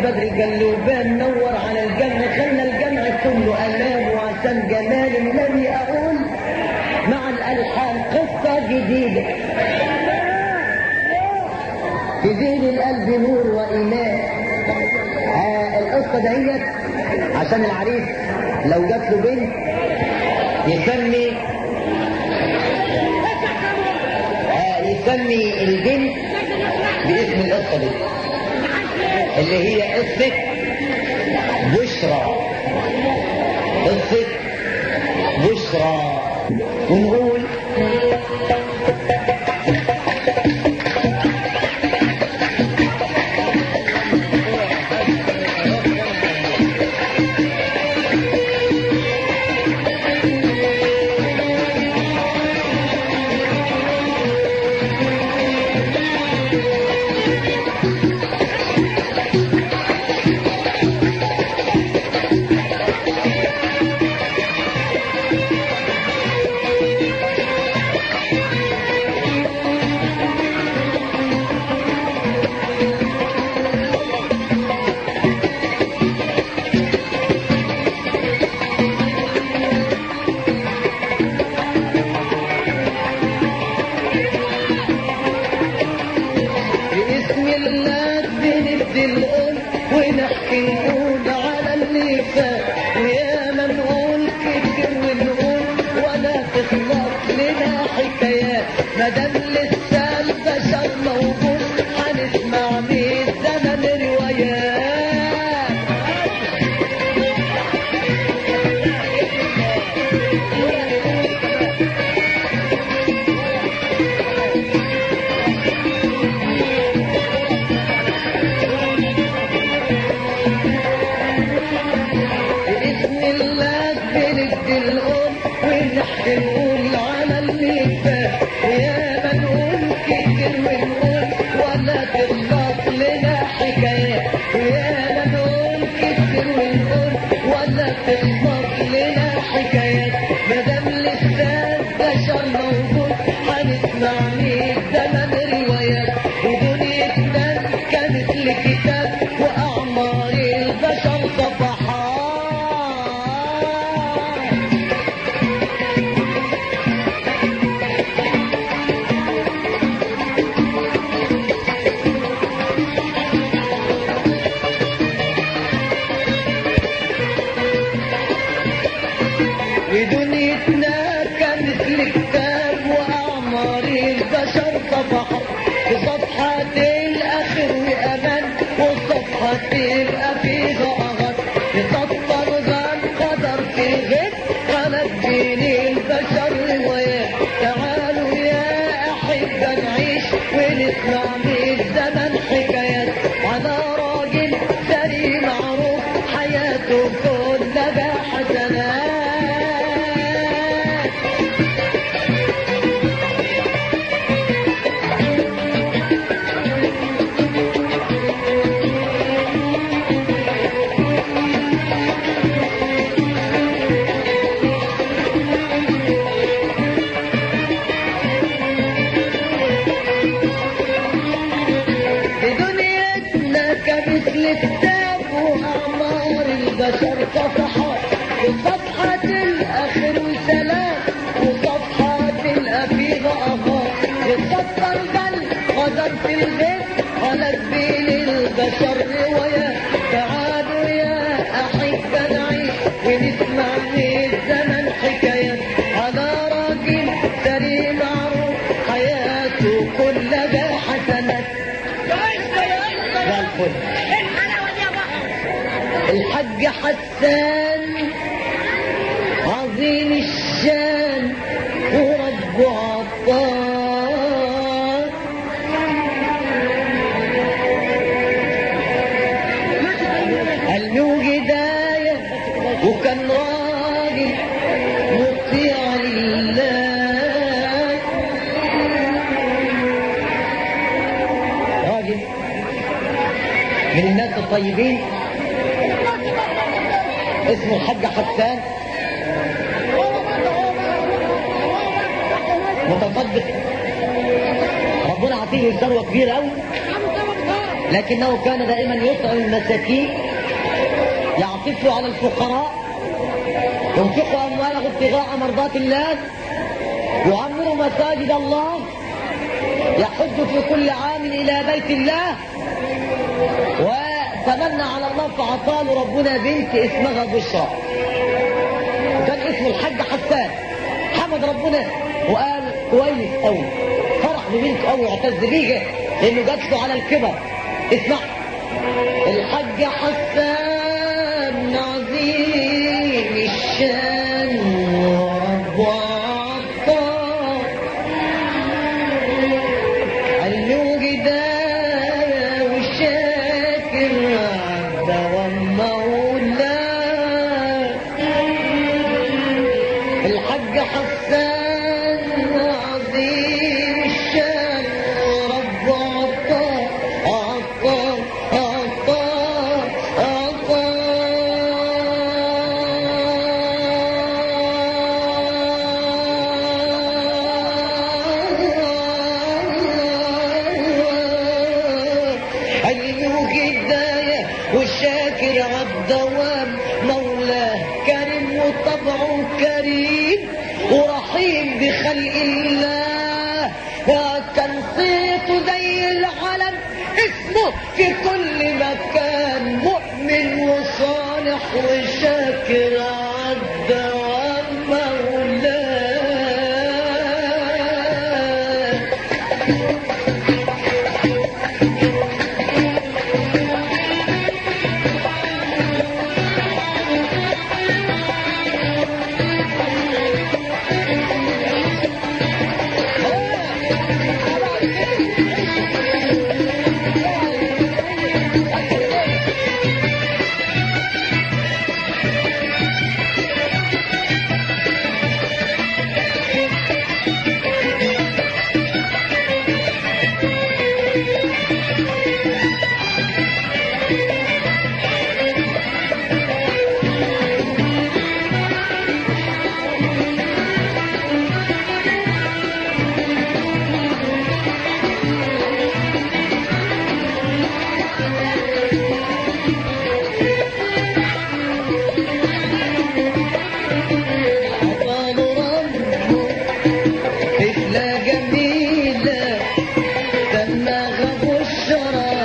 بدر قال له بان نور على الجمع خلى الجمع كله ألام وعشان جمال النبي أقول مع الألحان قصة جديدة تزيد القلب نور وإيمان آه القصة ديت عشان العريس لو جات له بنت يسمي آه يسمي البنت باسم القصة دي اللي هي قصة بشرى قصة بشرى ونقول باسم الله بندي الأم ونحكي نقول على اللي فات ويا ما نقول كتير ونقول ولا تخلص لنا حكايات ما دام لسه البشر موجود هنسمع من زمن روايات باسم الله بندي الأم ونحكي نقول على اللي فات ويا ما نقول كتير ونقول ولا تخلص لنا حكايات ويا ما نقول كتير ونقول ولا تخلص لنا حكايات ما دام لسه البشر موجود هنسمع من زمن روايات ودنيتنا كانت لكتاب وأعمار البشر صفحات ودنيتنا كانت لكتاب وأعمار البشر صفحة في صفحة الآخر وأمان وصفحة الأخير أغر في صفحة غان قدر في غد قالت بين البشر روايات تعالوا يا أحبة نعيش ونسمع من الزمن حكايات على راجل سري معروف حياته كلها حسنات بدنيتنا كمثل كتاب وأعمار البشر صفحات وصفحة الآخر وسلام وصفحة الأفيض أغار وصفحة القلب غدر في البيت غلت بين البشر روايات تعالوا يا أحبة نعيش ونسمع من الزمن حكايات على راجل سري معروف حياته كلها حسنات زي الفل الحاج حسان عظيم الشان وربه عطار له هداية وكان راجل مطيع لله راجل من الناس الطيبين اسمه الحاج حسان متصدق ربنا عطيه ثروه كبيره قوي لكنه كان دائما يطعم المساكين يعطف على الفقراء ينفق امواله ابتغاء مرضات الله يعمر مساجد الله يحج في كل عام الى بيت الله وتمنى على الله فعطاه ربنا بنت اسمها بشرى كان اسمه الحاج حسان حمد ربنا وقال كويس قوي فرح ببنت قوي واعتز بيها لانه جات له على الكبر اسمع الحاج حسان عظيم الشان ورب عطار علو جدايا والشاكر عبد ومولاه الحاج حسان عظيم الشان ورب عطار عطار عطار عطار علمه هداية والشاكر عالدوام مولاه كريم وطبعه كريم ورحيم بخلق الله كان صيته زي العلم اسمه في كل مكان مؤمن وصالح وشاكر عالدوام مولاه أطال ربه طفلة جميلة سماها بشرى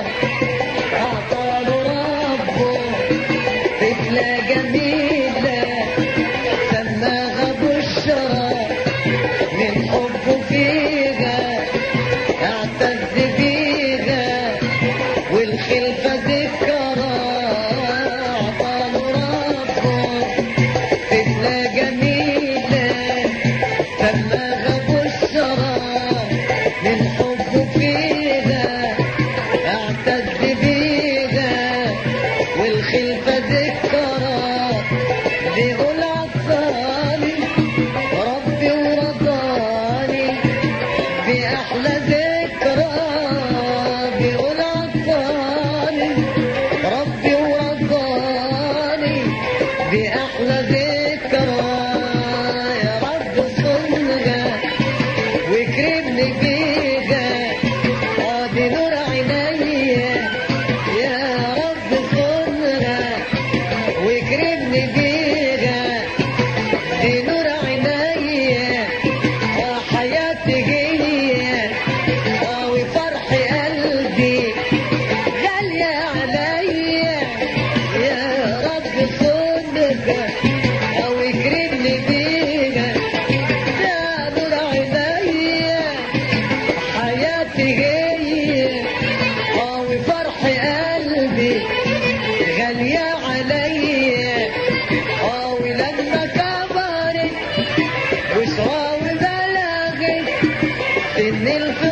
أطال ربه طفلة جميلة سماها بشرى من حبه فيها اعتز بيها والخلفة ذكرى أطال ربه طفلة جميلة سماها بشرى من حبه فيها اعتز بيها والخلفة ذكرى بيقول عطاني ربي ورضاني بأحلى ذكرى بيقول عطاني ربي ورضاني بأحلى ذكرى يا رب صنها واكرمني بيها قاضي نور عينيا يا رب صنها واكرمني بيها دي نور عينيا اه حياتي هي اه وفرح قلبي غالية عليا يا رب صدق او اكرمني بيها يا نور عينيا حياتي هي اه وفرح قلبي غالية عليا اه ولما كبرت وشراوي بلغت سن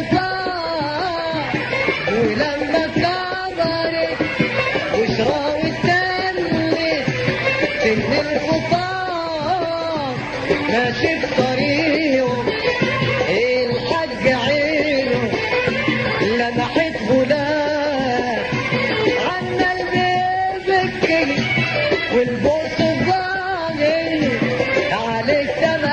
الفطار ولما كبرت وشراوي تمت سن الفطار ماشي في طريقه الحاج عينه لمحت غلام عنا البيت بكي والبوس الظاهر عليك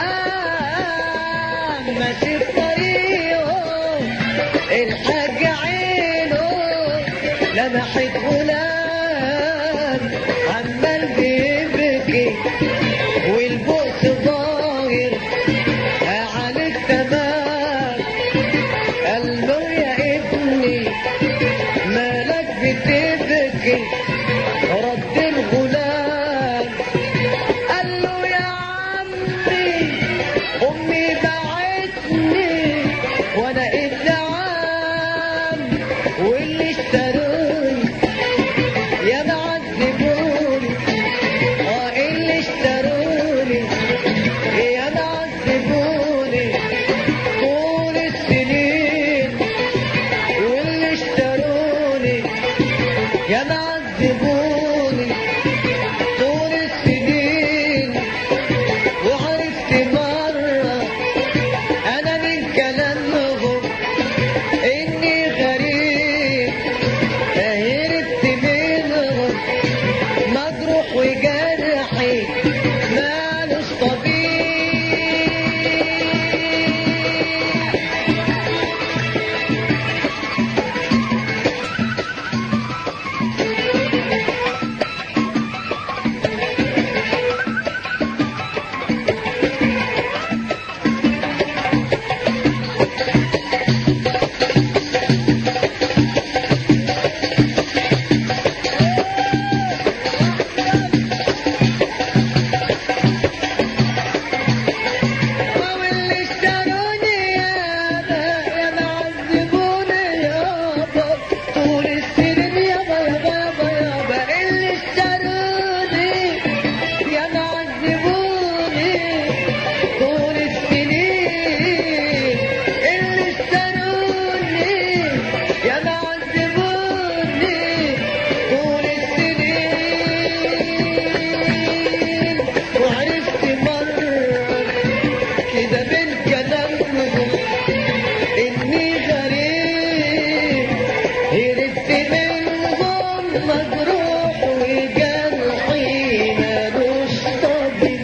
تمام ماشي في طريقه الحاج عينه لمحت غلام عمال بيبكي والبؤس ظاهر عليك تمام قال له يا ابني مالك بتبكي رد الغلام قال له يا عمي امي بعتني وانا ابن عم واللي اشتروني يا معذبوني اه اللي اشتروني يا معذبوني طول السنين واللي اشتروني يا معذبوني طول السنين وعرفت مرة أنا من كلامهم إني غريب فهربت منهم مجروح وجرحي مالوش طبيب واللي اشتروني يابا يا معذبوني يابا طول السنين يابا يابا يابا يابا اللي اشتروني يا معذبوني طول السنين اللي اشتروني يا معذبوني طول السنين وعرفت مرة كده من كلامهم اني غريب هربت منهم مجروح وجرحي مالوش طبيب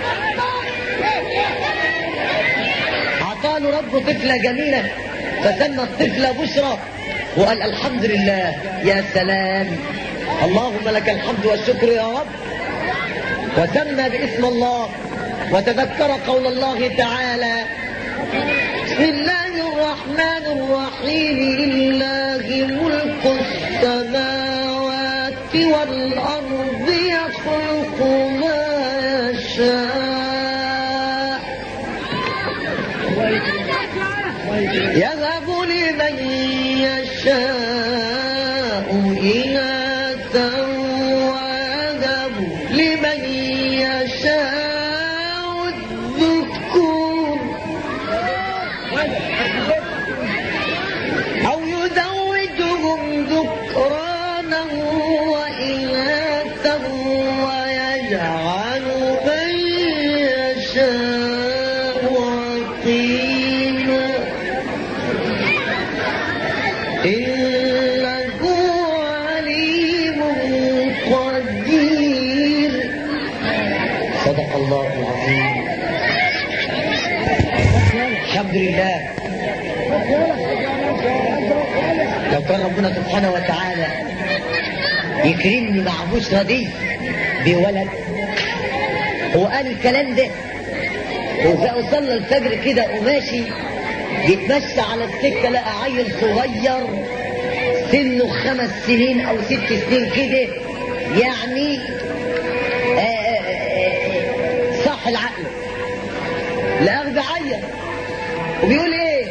عطاله ربه طفلة جميلة فسمى الطفلة بشرى وقال الحمد لله يا سلام اللهم لك الحمد والشكر يا رب وسمى باسم الله وتذكر قول الله تعالى بسم الله الرحمن الرحيم لله ملك السماوات والأرض يخلق ما يشاء يهب لمن يشاء إناثا ويهب لمن يشاء الذكور أو يزوجهم ذكرانا وإناثا ويجعل من يشاء عقيما إنه عليم قدير صدق الله العظيم الحمد لله لو كان ربنا سبحانه وتعالى يكرمني مع بشرى دي بولد هو قال الكلام ده وإذا وصلنا الفجر كده وماشي يتمشى على السكة لقى عيل صغير سنه خمس سنين أو ست سنين كده يعني آه، آه، آه، صح العقل لقاه بعيط وبيقول ايه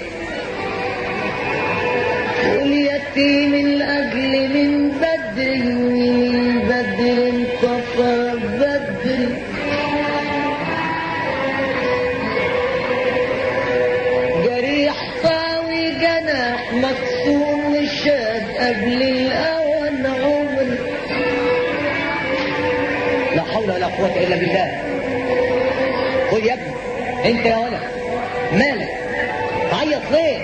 يقول يتيم الأجل من بدر من بدر انتصر بدر جريح طاوي جناح مكسور وشاب قبل الأوان عمر لا حول ولا قوة إلا بالله خد يا ابني انت يا ولد مالك تعيط ليه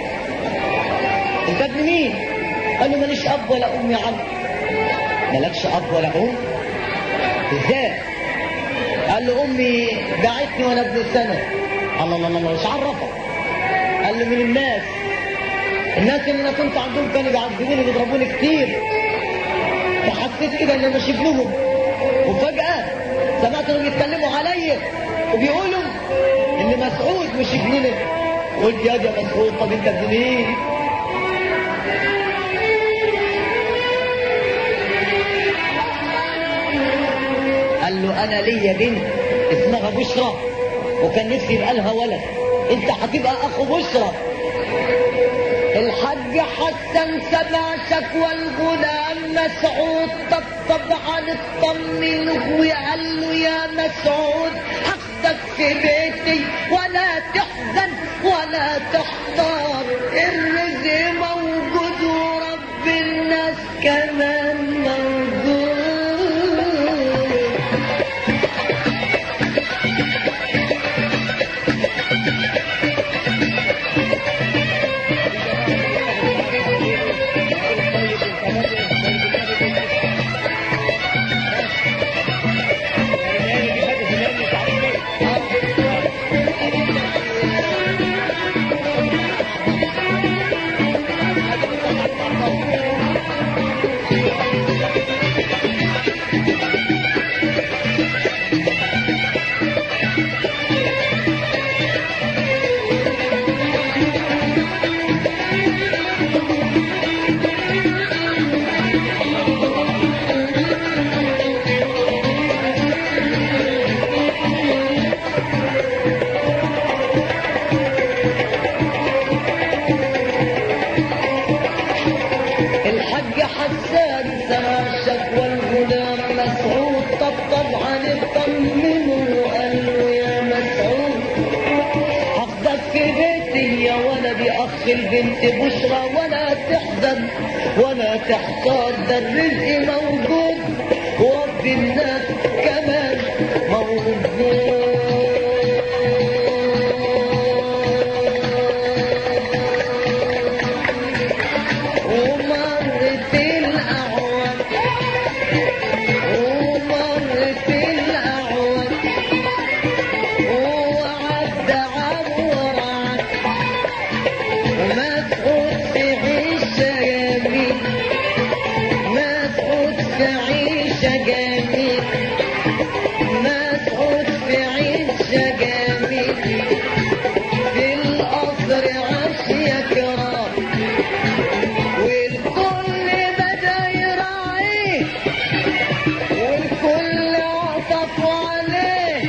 انت ابن مين قال له ماليش اب ولا ام يا عم مالكش اب ولا ام ازاي قال له امي دعتني وانا ابن سنه الله الله الله مش عرفك قال له من الناس الناس اللي انا كنت عندهم كانوا بيعذبوني ويضربوني كتير فحسيت كده ان انا شبلهم وفجأة سمعتهم يتكلموا عليا وبيقولوا ان مسعود مش ابننا قلت يا يا مسعود طب انت ابن مين؟ قال له انا ليا بنت اسمها بشرى وكان نفسي يبقى لها ولد انت هتبقى اخو بشرى الحاج حسن سمع شكوى الغلام مسعود طبطب على الطمن وقال له يا مسعود حقك في بيتي ولا تحزن ولا تحتار الرزق موجود ورب الناس كمان موجود الحاج حسان سمع شكوى الغلام مسعود طبطب عن الطمن وقال له يا مسعود حفظك في بيتي يا ولدي اخ البنت بشرى ولا تحزن ولا تحتار ده الرزق موجود ورب الناس كمان موجود ومرت الأعوام ومرت الأعوام وعد عمر عد ومسعود في عيشة جميل مسعود في عيشة جميل مسعود في عيشة جميل في القصر عاش يا كرام والكل بدا يراعيه والكل عطف عليه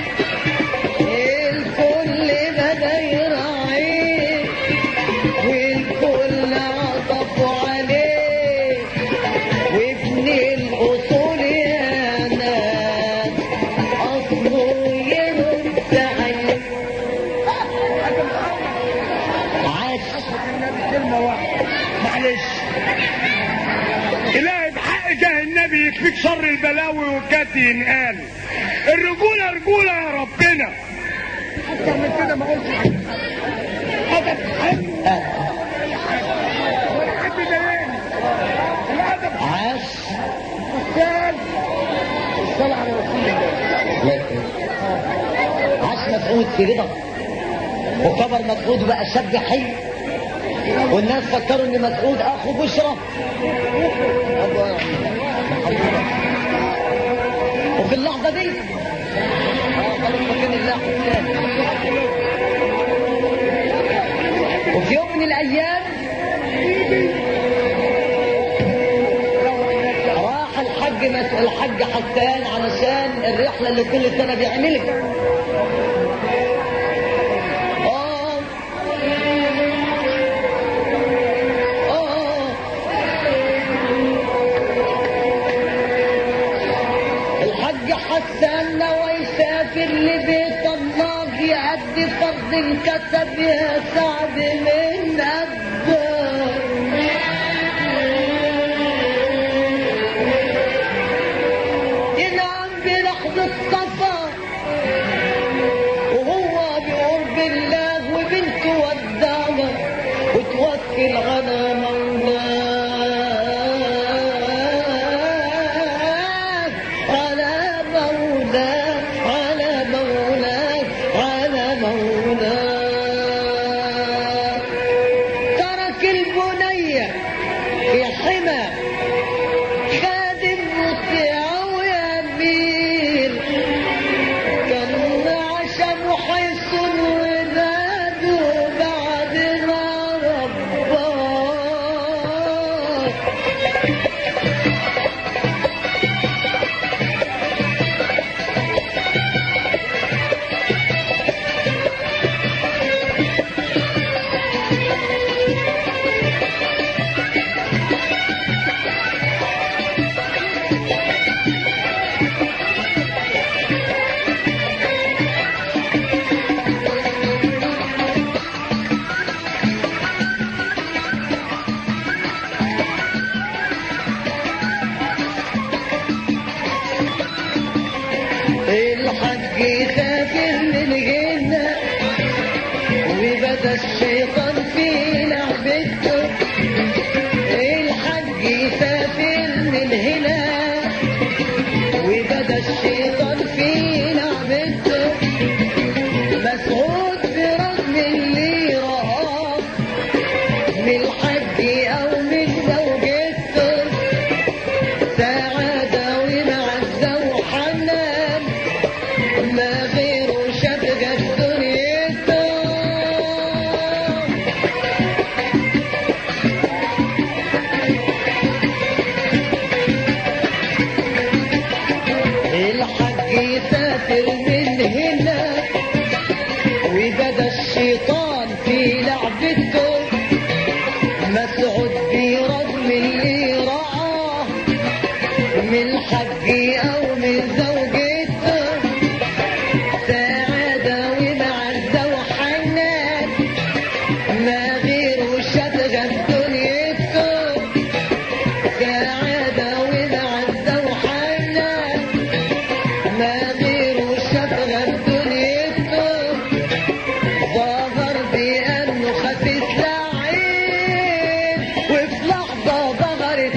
الكل بدا يراعيه والكل عطف عليه وابن الاصول يا ناس اصله يرد عليه عاش كلمة واحدة معلش إلهي بحق جاه النبي يكفيك شر البلاوي والجد ينقال الرجولة رجولة يا ربنا أكتر من كده ما قلتش حاجة أدب حلو ولا حد ضايقني الأدب عاش حسان الصلاة على رسول الله عاش مسعود في رضا وكبر مسعود وبقى شاب حي والناس فكروا ان مسعود اخو بشرى وفي اللحظة دي آه، خلاص مكان الله حسان. وفي يوم من الايام راح الحج مس... الحج حسان علشان الرحلة اللي كل سنة بيعملها آه. آه. الحج حسان نوى يسافر لبيت الله يأدي فرض انكتب يا سعد من أباه ينام بلحظة صفا وهو بقرب الله وبنته ودعنا وتوكل على مولاه على مولاه على مولاه على مولاه ترك البنى الدنيا في حمى خادم مطيع ويميل كان عشم حيصن ونادوا بعد ما رباه الحج سافر للجنة وبدا الشيطان في لعبته الحج سافر من هنا وبدا الشيطان في لعبته مسعود برغم اللي رآه من الحج أو من زوجته سعادة ومعزة وحنان ما غيره شبقى دنيته الحج يسافر من هنا وبدا الشيطان في لعبته مسعود برغم اللي رآه من الحج أو من زوجته سعادة ومعزة وحنان ما غيره شبغى دنيته سعادة ومعزة وحنان ما غيره شبغى دنيته ظهر بأنه خسيس لعين وفي لحظة ظهر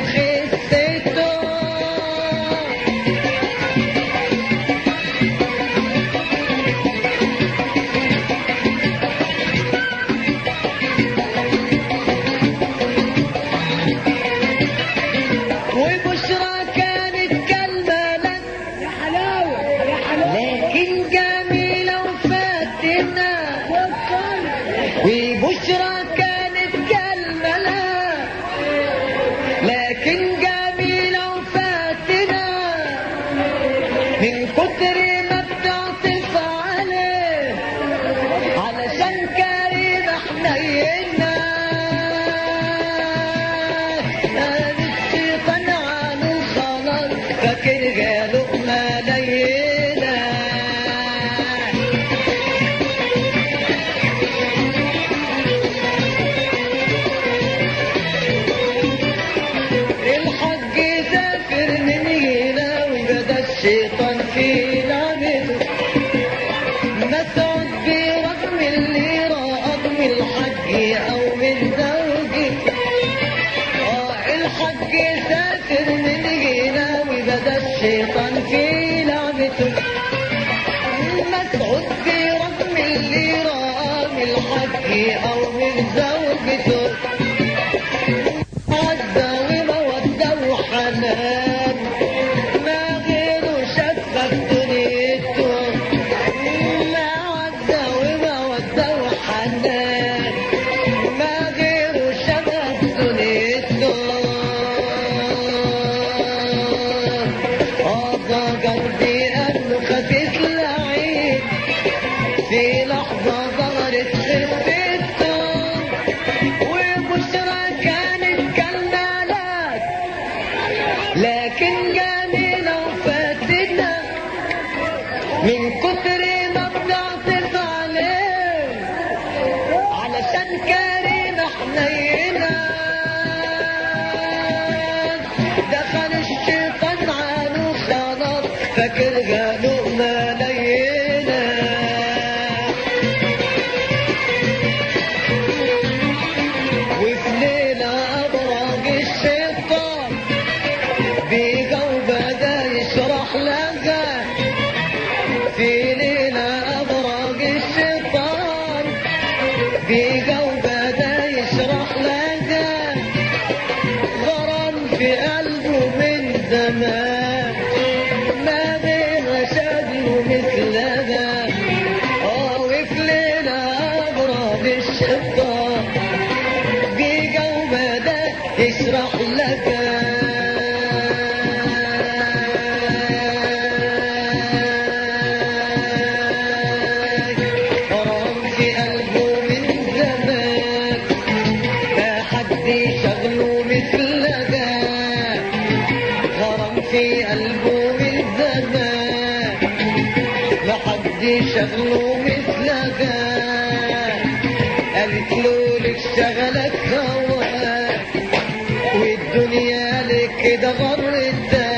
في قلبه من زمان ما بين رشاد ومثلها اه وفي ليلة أبرد الشيطان جيجا وبدأ يشرح لك حرام في قلبه من زمان ما حد شغله مثل ده غرام في قلبه من زمان ما حد شغله مثل ده قالت له لك شغلك هواك والدنيا لك كده غرت ده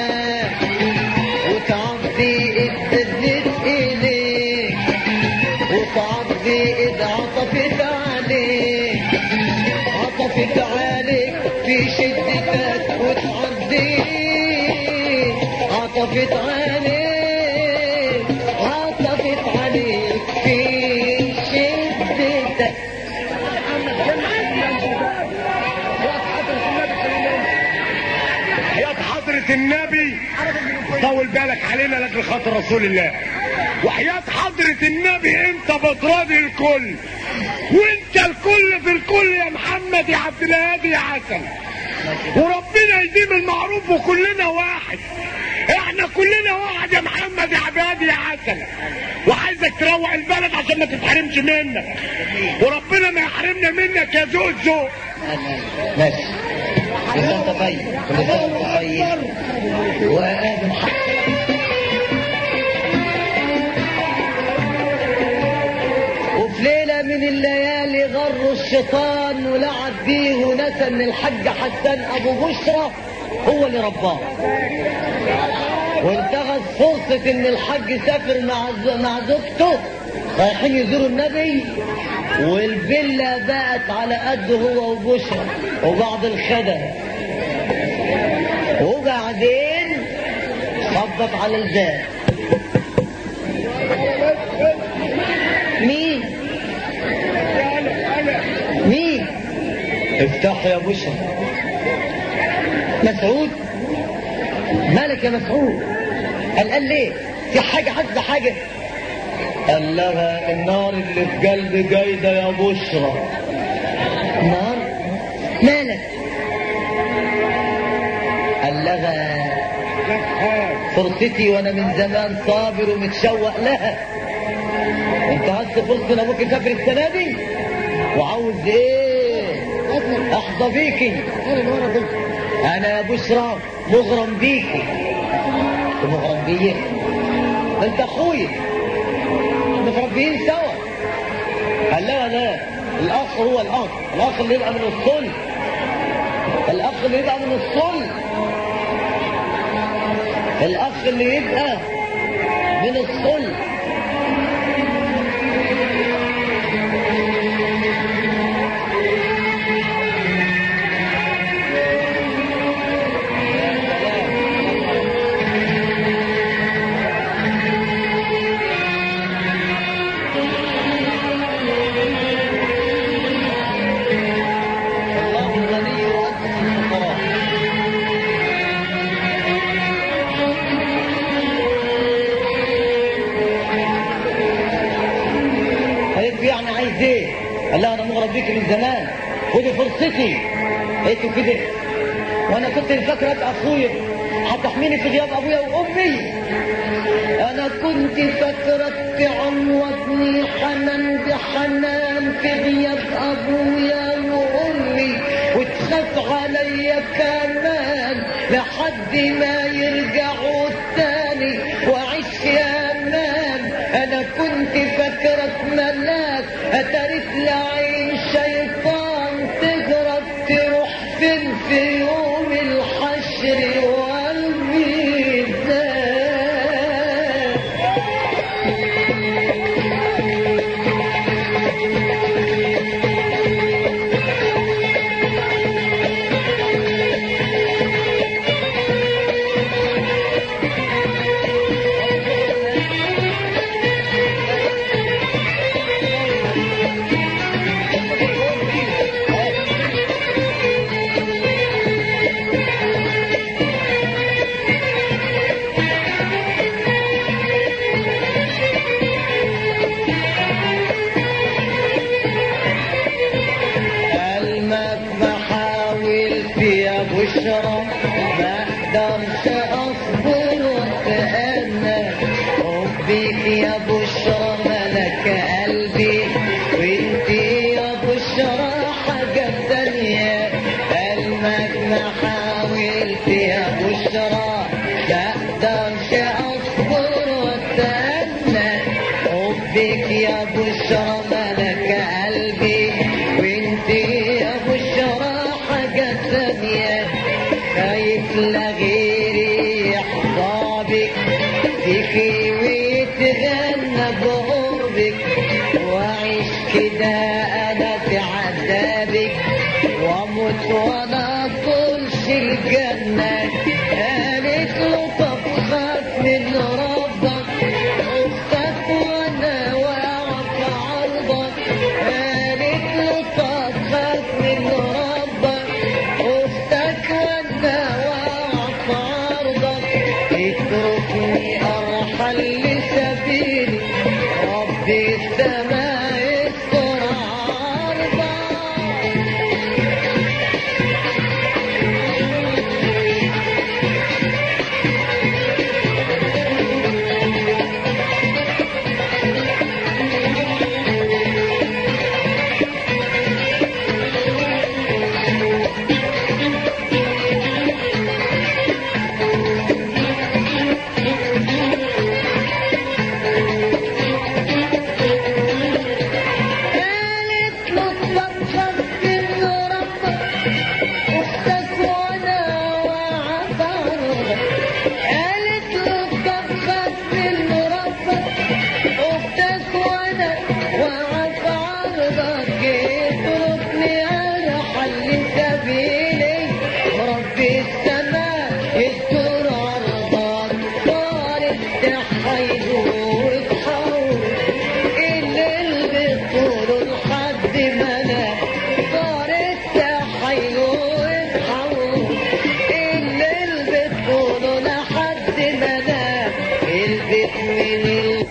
وتعدي اتدت ايديك وتعدي ايد عطفت عليك عطفت عليك في شدتك وتعدي عطفت عليك عطفت عليك في شدتك حياة حضرة النبي طول بالك علينا لاجل خاطر رسول الله وحياة حضرة النبي انت بتراضي الكل وانت الكل في الكل يا محمد يا عبد الهادي يا حسن وربنا يديم المعروف وكلنا واحد احنا كلنا واحد يا محمد يا عبادي يا حسن وعايزك تروق البلد عشان ما تتحرمش منك وربنا ما يحرمنا منك يا ذوق الذوق ماشي كل سنة وانت طيب كل سنة وانت طيب وآدم حق وفي ليلة من الليالي غر الشيطان ولعب بيه ونسى ان الحاج حسان ابو بشرى هو اللي رباه وانتهز فرصة ان الحاج سافر مع ز- مع زوجته رايحين يزوروا النبي والفيلا بقت على قد هو وبشرى وبعض الخدم وبعدين خبط على الباب مين مين افتح يا بشرى مسعود مالك يا مسعود قال قال ليه في حاجة حاسة حاجة قال لها النار اللي في قلبي جايدة يا بشرى نار مالك قال لها فرصتي وانا من زمان صابر ومتشوق لها انت هست فرصة ان ابوك يسافر السنة دي وعاوز ايه احظى بيكي انا يا بشرى مغرم بيكي انت مغرم بيا ده انت اخويا متربيين سوا قال لا لا الاخ هو الاخ الاخ اللي يبقى من الصلب الاخ اللي يبقى من الصلب الاخ اللي يبقى من الصلب الله الغني وانتم الفقراء قالت له يعني عايز ايه؟ قال لها انا مغرب بيك من زمان ودي فرصتي قالت له كده وانا كنت فاكرك اخويا هتحميني في غياب ابويا وامي انا كنت فاكرك تعوضني حنان بحنان في غياب ابويا وامي وتخاف عليا كمان لحد ما يرجعوا تاني واعيش في امان انا كنت فاكرك ملاك اتارك لعين شيطان تجرب تروح فين في يوم الحشر والميزان بشرى ما اقدرش اصبر واتأنى حبك يا بشرى ملك قلبي وانت يا بشرى حاجة تانية قلبك ما حاولت يا بشرى ما اقدرش اصبر واتأنى حبك يا بشرى ملك قلبي وانت يا بشرى حاجة ثانية خايف لغيري يحظى بك فيكي ويتغنى بقربك واعيش كده انا في عذابك واموت وانا طولش الجنة قالت له طب خاف من ربك اختك وانا واقف عرضك قالت له طب خاف من ربك اختك وانا واقف عرضك اتركني ارحل لسبيلي ربي السماء يستر عرضك قالت له اتفضل من ربك اختك وانا وعطارك قالت له اتفضل من ربك اختك وانا وعطارك اتركني انا حل سبيلي ربي السماء يستر عرضك طارت تحيد وتحول الليل بطوله لحد ما انا صارت تحيل وتحول الليل بطوله لحد ما انا البيت من ال...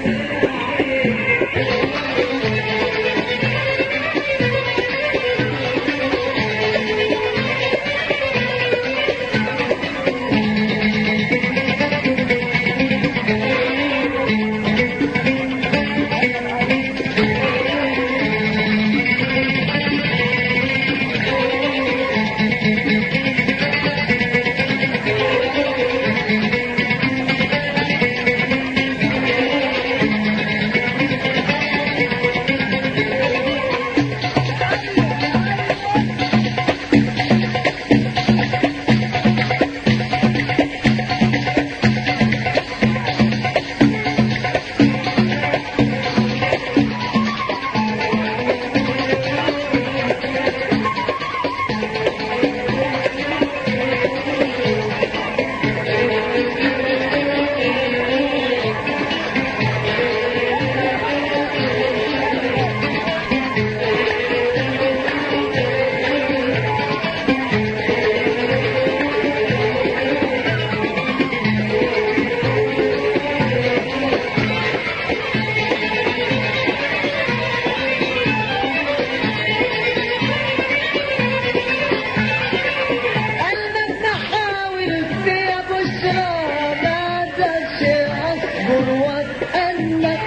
قلبك نحاول في بشرى ما قدرش اصبر واتأنى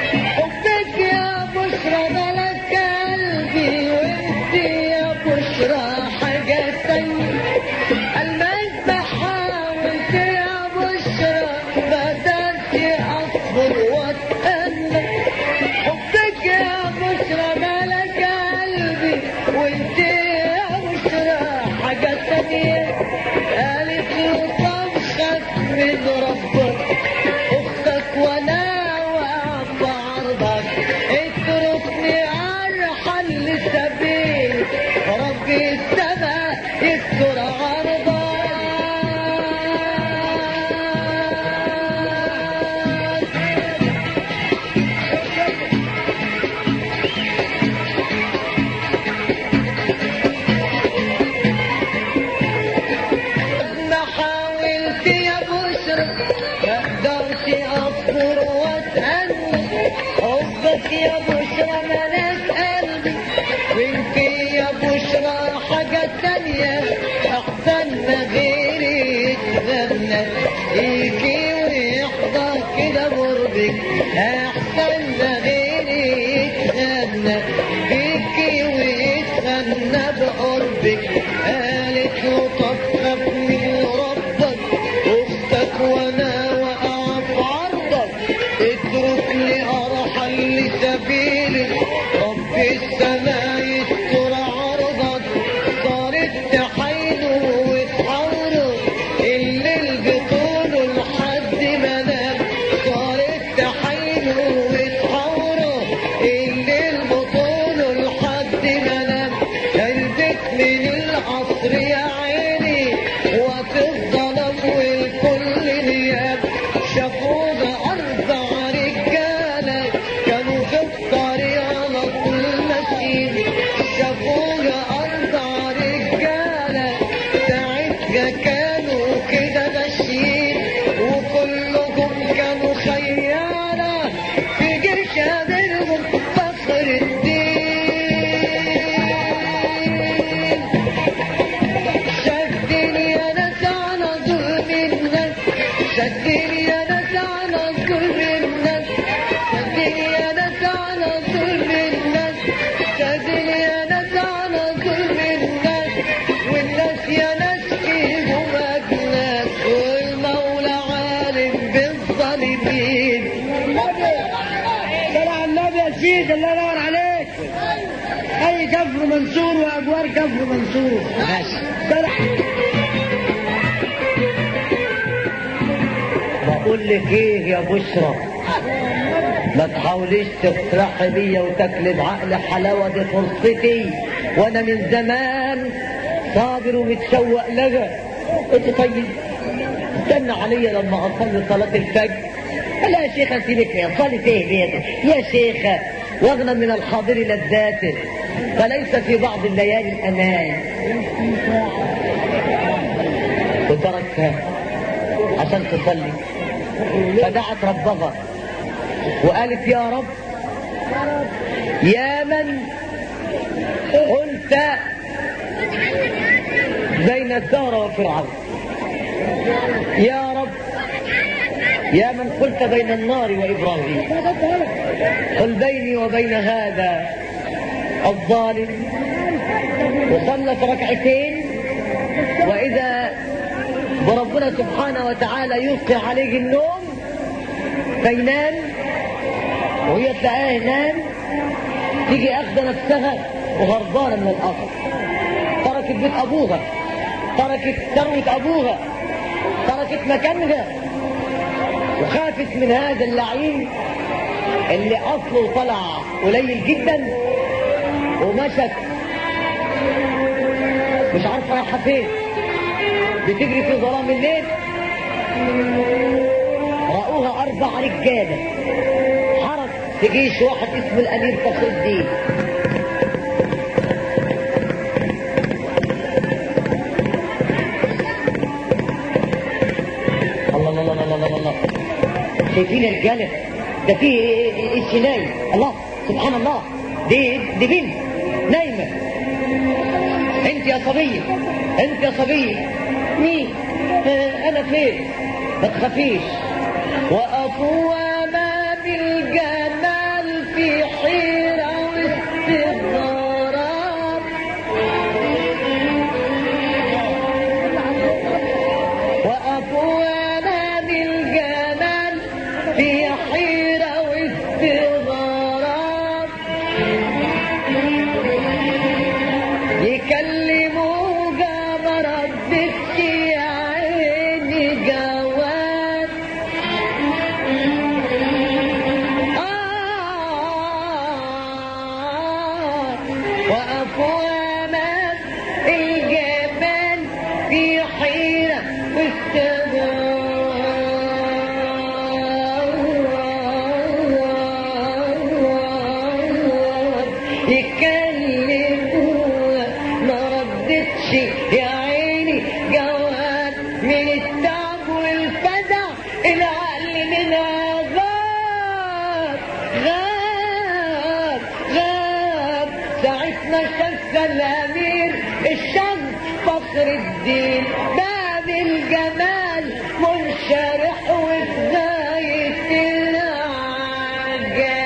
حبك يا بشرى ملك قلبي وانت يا بشرى حاجة تانية قلبك بحاول في بشرى ما قدرش اصبر واتأنى حبك يا بشرى ملك قلبي وانت يا بشرى حاجة تانية قالت له طب خاف من ربك اختك وانا واقف عرضك اتركني ارحل لسبيل ربي السماء يستر عرضك ما حاولت يا بشرى ما قدرت اصبر واتأنى حبك يا بشرى ملاك قلبي وانت يا بشرى حاجة تانية احسن الله ينور عليك اي كفر منصور واجوار كفر منصور ماشي بقول لك ايه يا بشرى ما تحاوليش تفرحي بيا وتاكلي بعقل حلاوه دي فرصتي وانا من زمان صابر ومتشوق لها انت طيب استنى عليا لما اصلي صلاه الفجر لا يا شيخه سيبك يا صلي ايه بيدك يا شيخه واغنى من الحاضر لذاته فليس في بعض الليالي الامان وتركها عشان تصلي فدعت ربها وقالت يا رب يا من قلت بين الزهرة وفرعون يا رب يا من قلت بين النار وإبراهيم قل بيني وبين هذا الظالم وصلت ركعتين وإذا وربنا سبحانه وتعالى يلقي عليه النوم فينام وهي تلاقيها ينام تيجي اخذ نفسها وهربانه من الاثر تركت بيت ابوها تركت ثروه ابوها تركت مكانها وخافت من هذا اللعين اللي اصله طلع قليل جدا ومشت مش عارفه رايحه فين بتجري في ظلام الليل رأوها أربع رجالة حرس في جيش واحد اسمه الأمير فخر الدين الله الله الله الله الله الله شايفين الرجالة ده في الشناي الله سبحان الله دي دي بنت نايمة انت يا صبية انت يا صبية مين آه، انا فين ما تخافيش وقفوا امام الجمال في حيرة واستغراب وقفوا امام الجمال في حيرة واستغراب يكلموها ما ردتش يا عيني جواب آه وقفوا أمام الجبال في حيرة واستغراب يكلموها ما ردتش يا عيني جواب من التعب والفزع العقل منها غاب غاب غاب ساعة ما شاف الأمير الشمس فخر الدين باب الجمال منشرح وبداية العجاب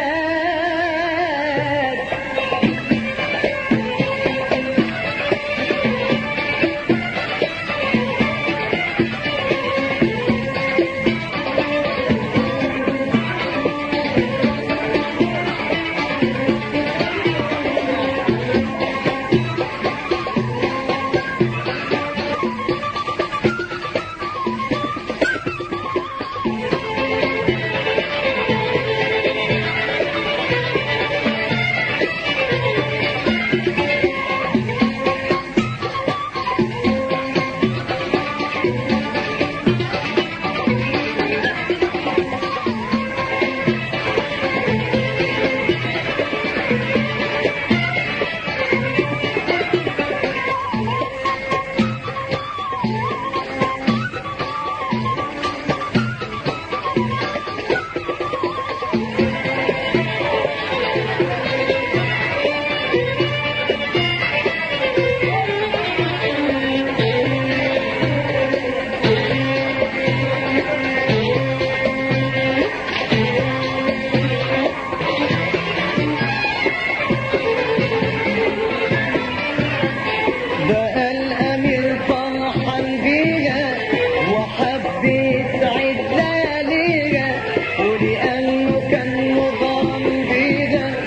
بقى الأمير فرحان بيها وحبيت عيد لياليها ولأنه كان مغرم بيها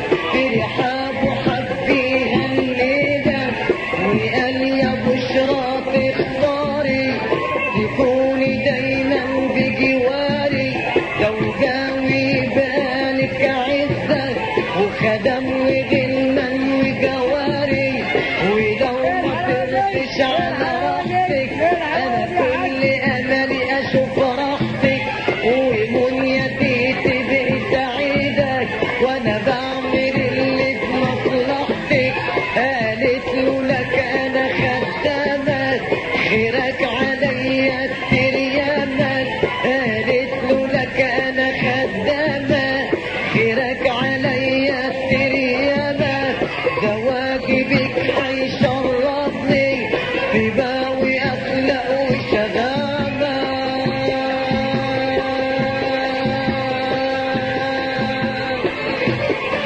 زوجاوي بالك عزك وخدم وغلمن وجواري ولو ما ترضيش على راحتك انا كل املي اشوف راحتك ومنيتي تبقي سعيدك وانا بعمل اللي في مصلحتك قالت له لك انا خدامك خيرك عليا كتير يامك قالت له لك انا خدامك خيرك عليا كتير يامك زواجي بك هيشرفني في باوي اخلاق وشغامة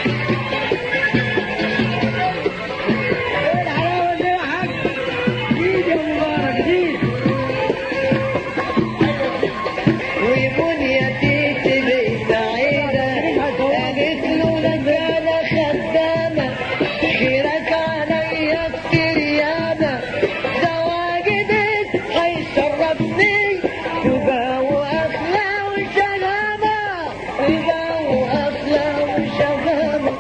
الحلاوه دي يا حاج جديد يا مبارك جديد وبنيتي تبقي سعيدة قالت له لك أنا خدامة خيرك عليا كتير ياما زواجي بيت هيشرفني وجو أخلى وشهامة وجو أخلى وشهامة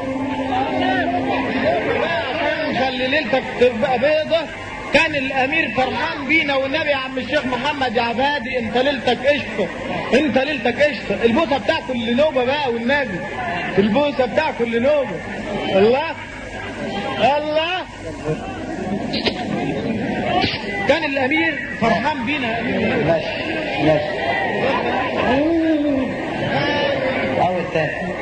خلي ليلتك تبقى بيضة كان الامير فرحان بينا والنبي يا عم الشيخ محمد يا عبادي انت ليلتك قشطه انت ليلتك قشطه البوسه بتاع كل نوبه بقى والنبي البوسه بتاع كل نوبه الله الله كان الامير فرحان بينا يا أمير. ماشي ماشي أول تاني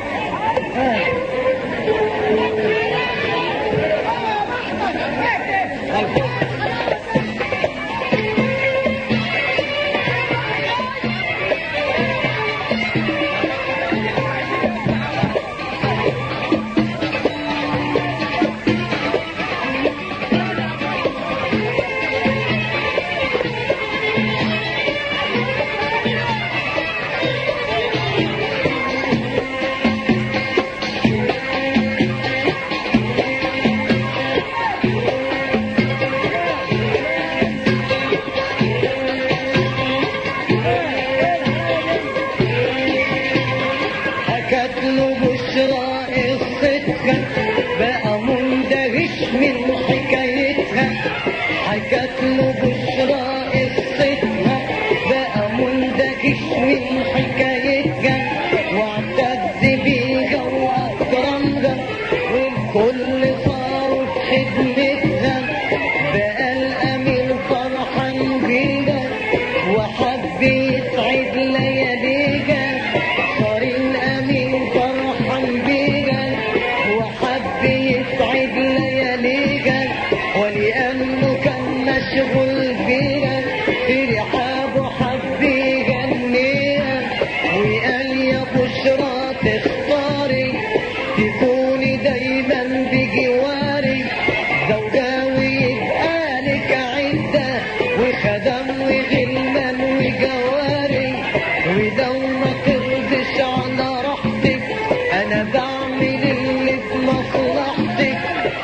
حكت له بشرى قصتها بقى مندهش من حكايتها حكت له بشرى قصتها بقى مندهش من حكايتها واعتز بيها واكرمها والكل صاروا في خدمتها بقى الامير فرحان بيها وحب يسعد لياليها صار الامين فرحان بيها وحب يسعد لياليها ولانه كان مشغول بيها في رحابه حب يغنيها وقال يا بشرى تختاري تكوني دايما بجواري زوجاوي يبقى لك عدة وخدم وغلمان وجواري ولو ما ترضش على راحتك انا بعمل اللي في مصلحتك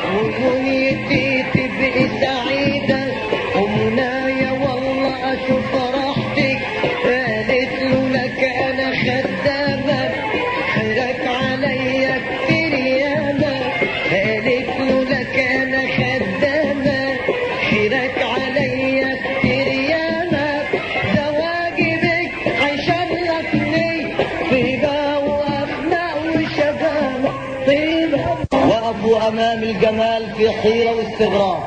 ومنيتي تبقي سعيدة ومنايا والله اشوف راحتك قالت له لك انا خدامك خيرك عليا كتير ياما قالت له لك انا خدامك خيرك عليا كتير ياما زواجي بك هيشرفني طيبة واخلاق وشبابة طيبة وقفوا امام الجمال في حيرة واستغراب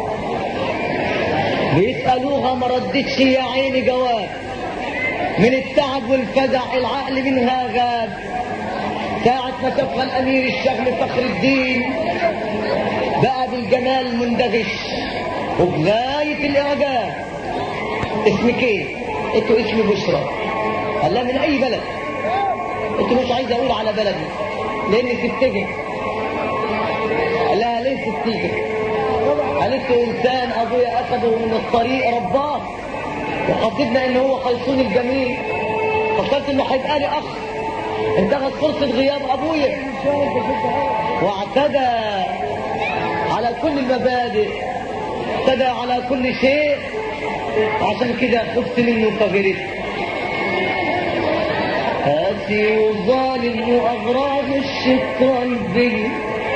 بيسألوها ما ردتش يا عيني جواب من التعب والفزع العقل منها غاب ساعة ما شافها الأمير الشغل فخر الدين بقى بالجمال مندهش وبغاية الإعجاب اسمك ايه؟ قلت له اسمي بشرى قال لها من أي بلد؟ قلت له مش عايز أقول على بلدي لأني سبتك قال لها ليه سبتيك؟ قالت له إنسان أبويا أخذه من الطريق رباه وحسبنا إن هو خلصون الجميل فكرت إنه هيبقى لي أخ انتهت فرصة غياب أبويا واعتدى على كل المبادئ اعتدى على كل شيء عشان كده خفت منه فغرت بس قاسي وظالم وأغراض الشيطان بي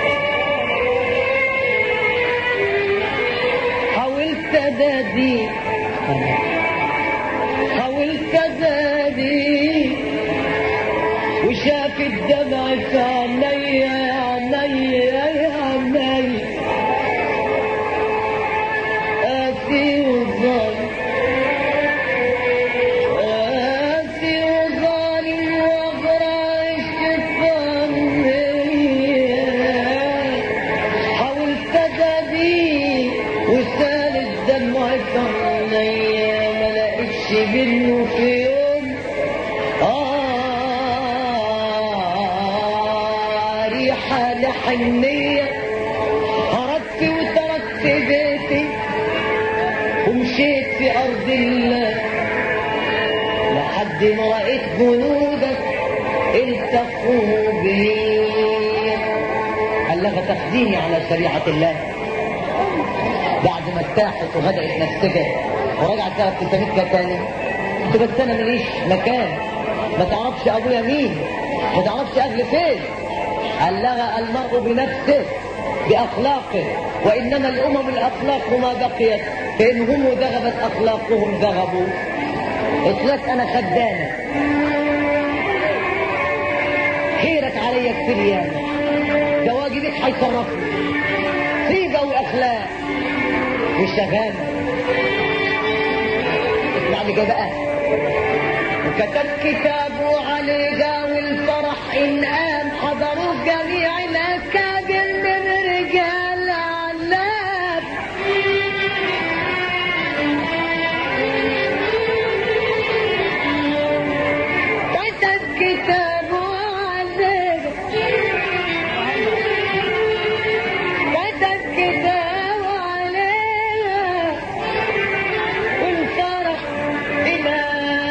حاولت أدادي حاولت أدادي وشاف الدمع في عيني عيني يا عيني قاسي وظالم قاسي وظالم وأغرى الشيطان بيا حاولت أدادي وسال الدمع في عيني ما لقيتش منه في يوم آه ريحة لحنية هربت وتركت بيتي ومشيت في أرض الله لحد ما رأيت جنودك التقوا بي قال لها تخزيني على شريعة الله بعد ما ارتاحت وبدأت نفسها ورجعت لها ابتسامتها تاني قلت بس انا ماليش مكان ما تعرفش ابويا مين ما تعرفش اهلي فين قال لها المرء بنفسه باخلاقه وانما الامم الاخلاق ما بقيت فان هم ذهبت اخلاقهم ذهبوا قلت لك انا خدامه خيرك علي كتير ياما زواجي بيك هيصرفني صيغه واخلاق وشغامه اسمع لي كده بقى وكتب كتابه عليها والفرح إن قام حضروا جميع الأكابر من رجال علاب كتب كتابه عليها كتب كتابه عليها والفرح إلى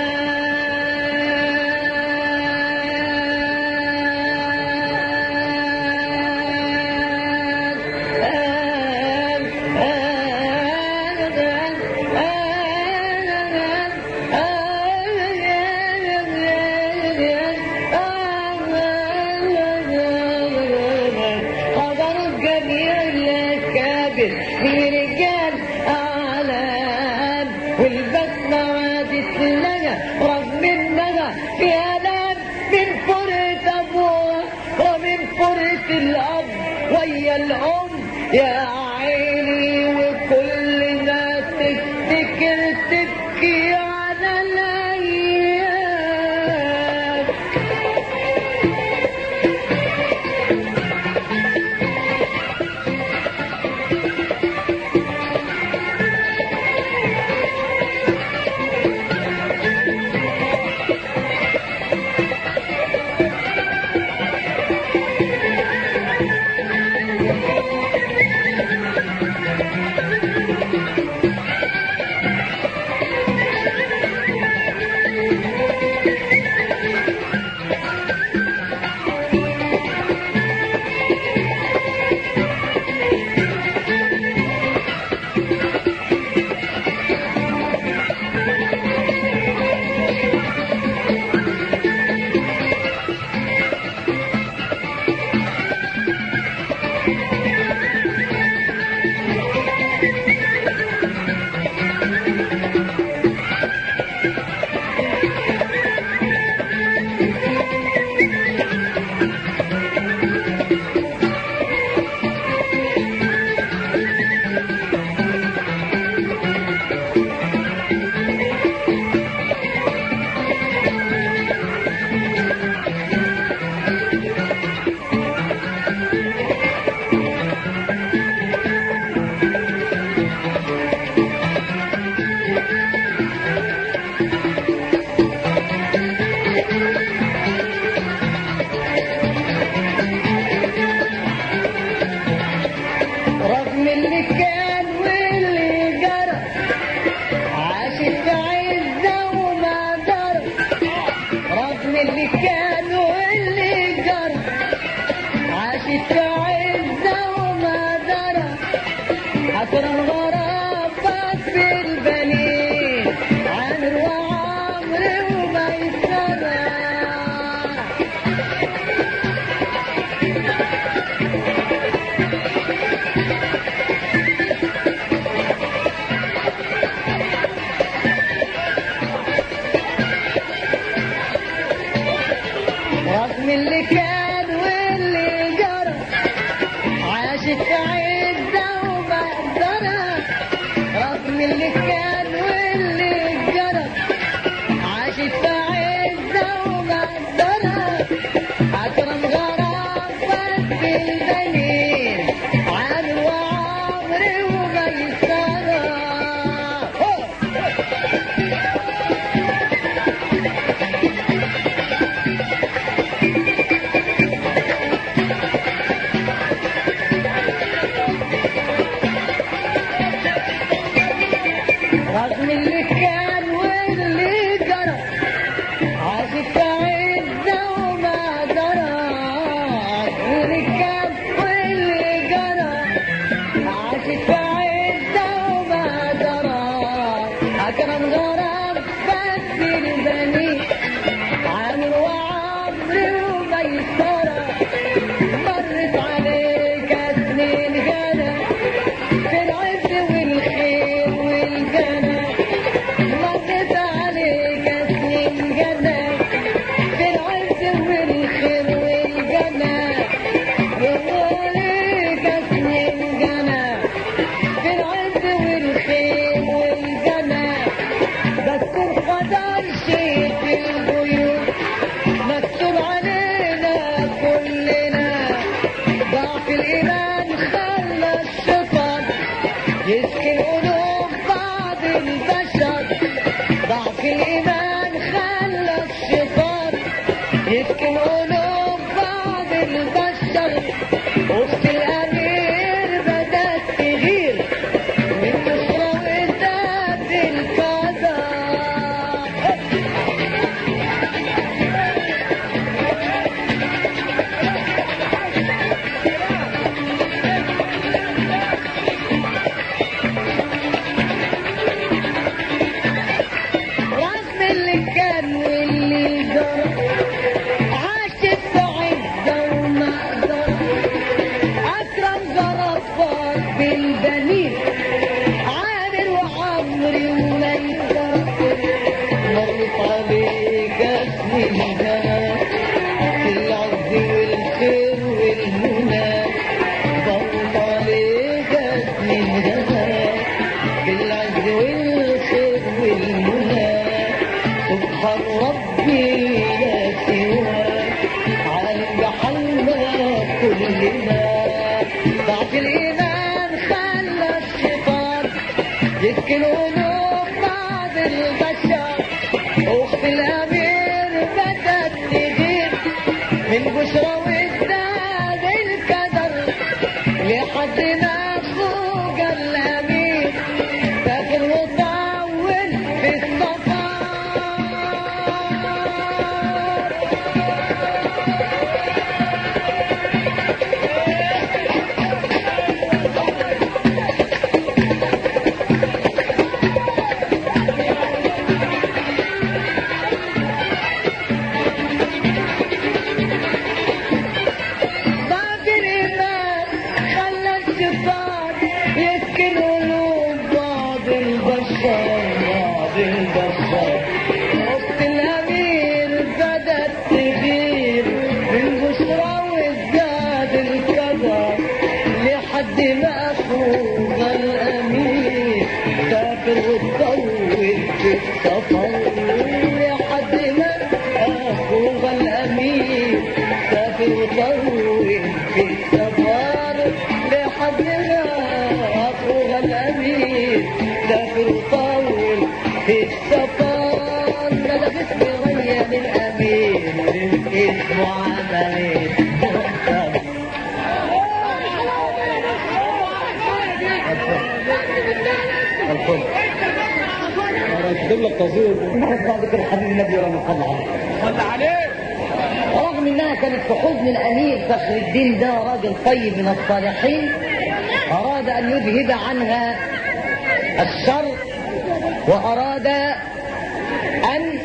حضروا جميع الأكابر في رجال أعلام والبسمة عادت لنا رغم إنها في ألم من فرقة أبوها ومن فرقة الأب ويا الأم يا عيني وكل ما تفتكر تبكي على الأيام اللي كان واللي جرى عاشت في عزة ومقدرة رغم اللي كان واللي جرى عاشت في عزة ومقدرة أكرم غرام فرد البنين عامل وعمري وميسرة رغم اللي كان واللي جرى عاشت عزة وما درى رغم اللي كان واللي جرى عاشت عزة وما درى أكرم غرام بس البني عامر وعمري وميسرة مرت عليك سنين جنى في العز والخير والجنى مرت عليك سنين جنى في العز والخير والجنى وعليك سنين جنى في العز والخير والجنى بس القدر شيء في البيوت مكتوب علينا كلنا ضعف الإيمان خلى الشيطان يسكن قلوب بعض البشر ضعف الإيمان خلى الشيطان يسكن قلوب بعض البشر أخت الأمير بدأت تغير من بشرى وإنتاج القدر رغم اللي كان واللي جرى عاشت في عزة ومقدرة أكرم غرفات بالبنين عامر وعمري وميسرة مرت عليك سنين جنى في العز والخير والمنى مرت عليك سنين جنى في العز والخير والمنى سبحان ربي لا سواك عالم بحالنا كلنا ضعف الإيمان خلى الشيطان يسكن قلوب بعض البشر أخت الأمير بدأت تغير من بشرى وازداد الكدر لحد ما فوق الأمير فاكر وطول في السفر ضعف الإيمان خلى الشيطان يسكن قلوب بعض البشر بعض البشر أخت الأمير بدأت تغير من بشرى وازداد الكدر لحد ما أخوها الأمير سافر وتطول في السفر لحد ما أخوها الأمير سافر وطول في السفر لحد ما أخوها الأمير سافر وطول في السفر ندى باسم ريان الأمير اسمه عملي الفل اكتب لك تصوير بعد ذكر الحبيب النبي ولا مقلع صلى عليه رغم انها كانت في حزن الامير فخر الدين ده راجل طيب من الصالحين اراد ان يذهب عنها الشر واراد ان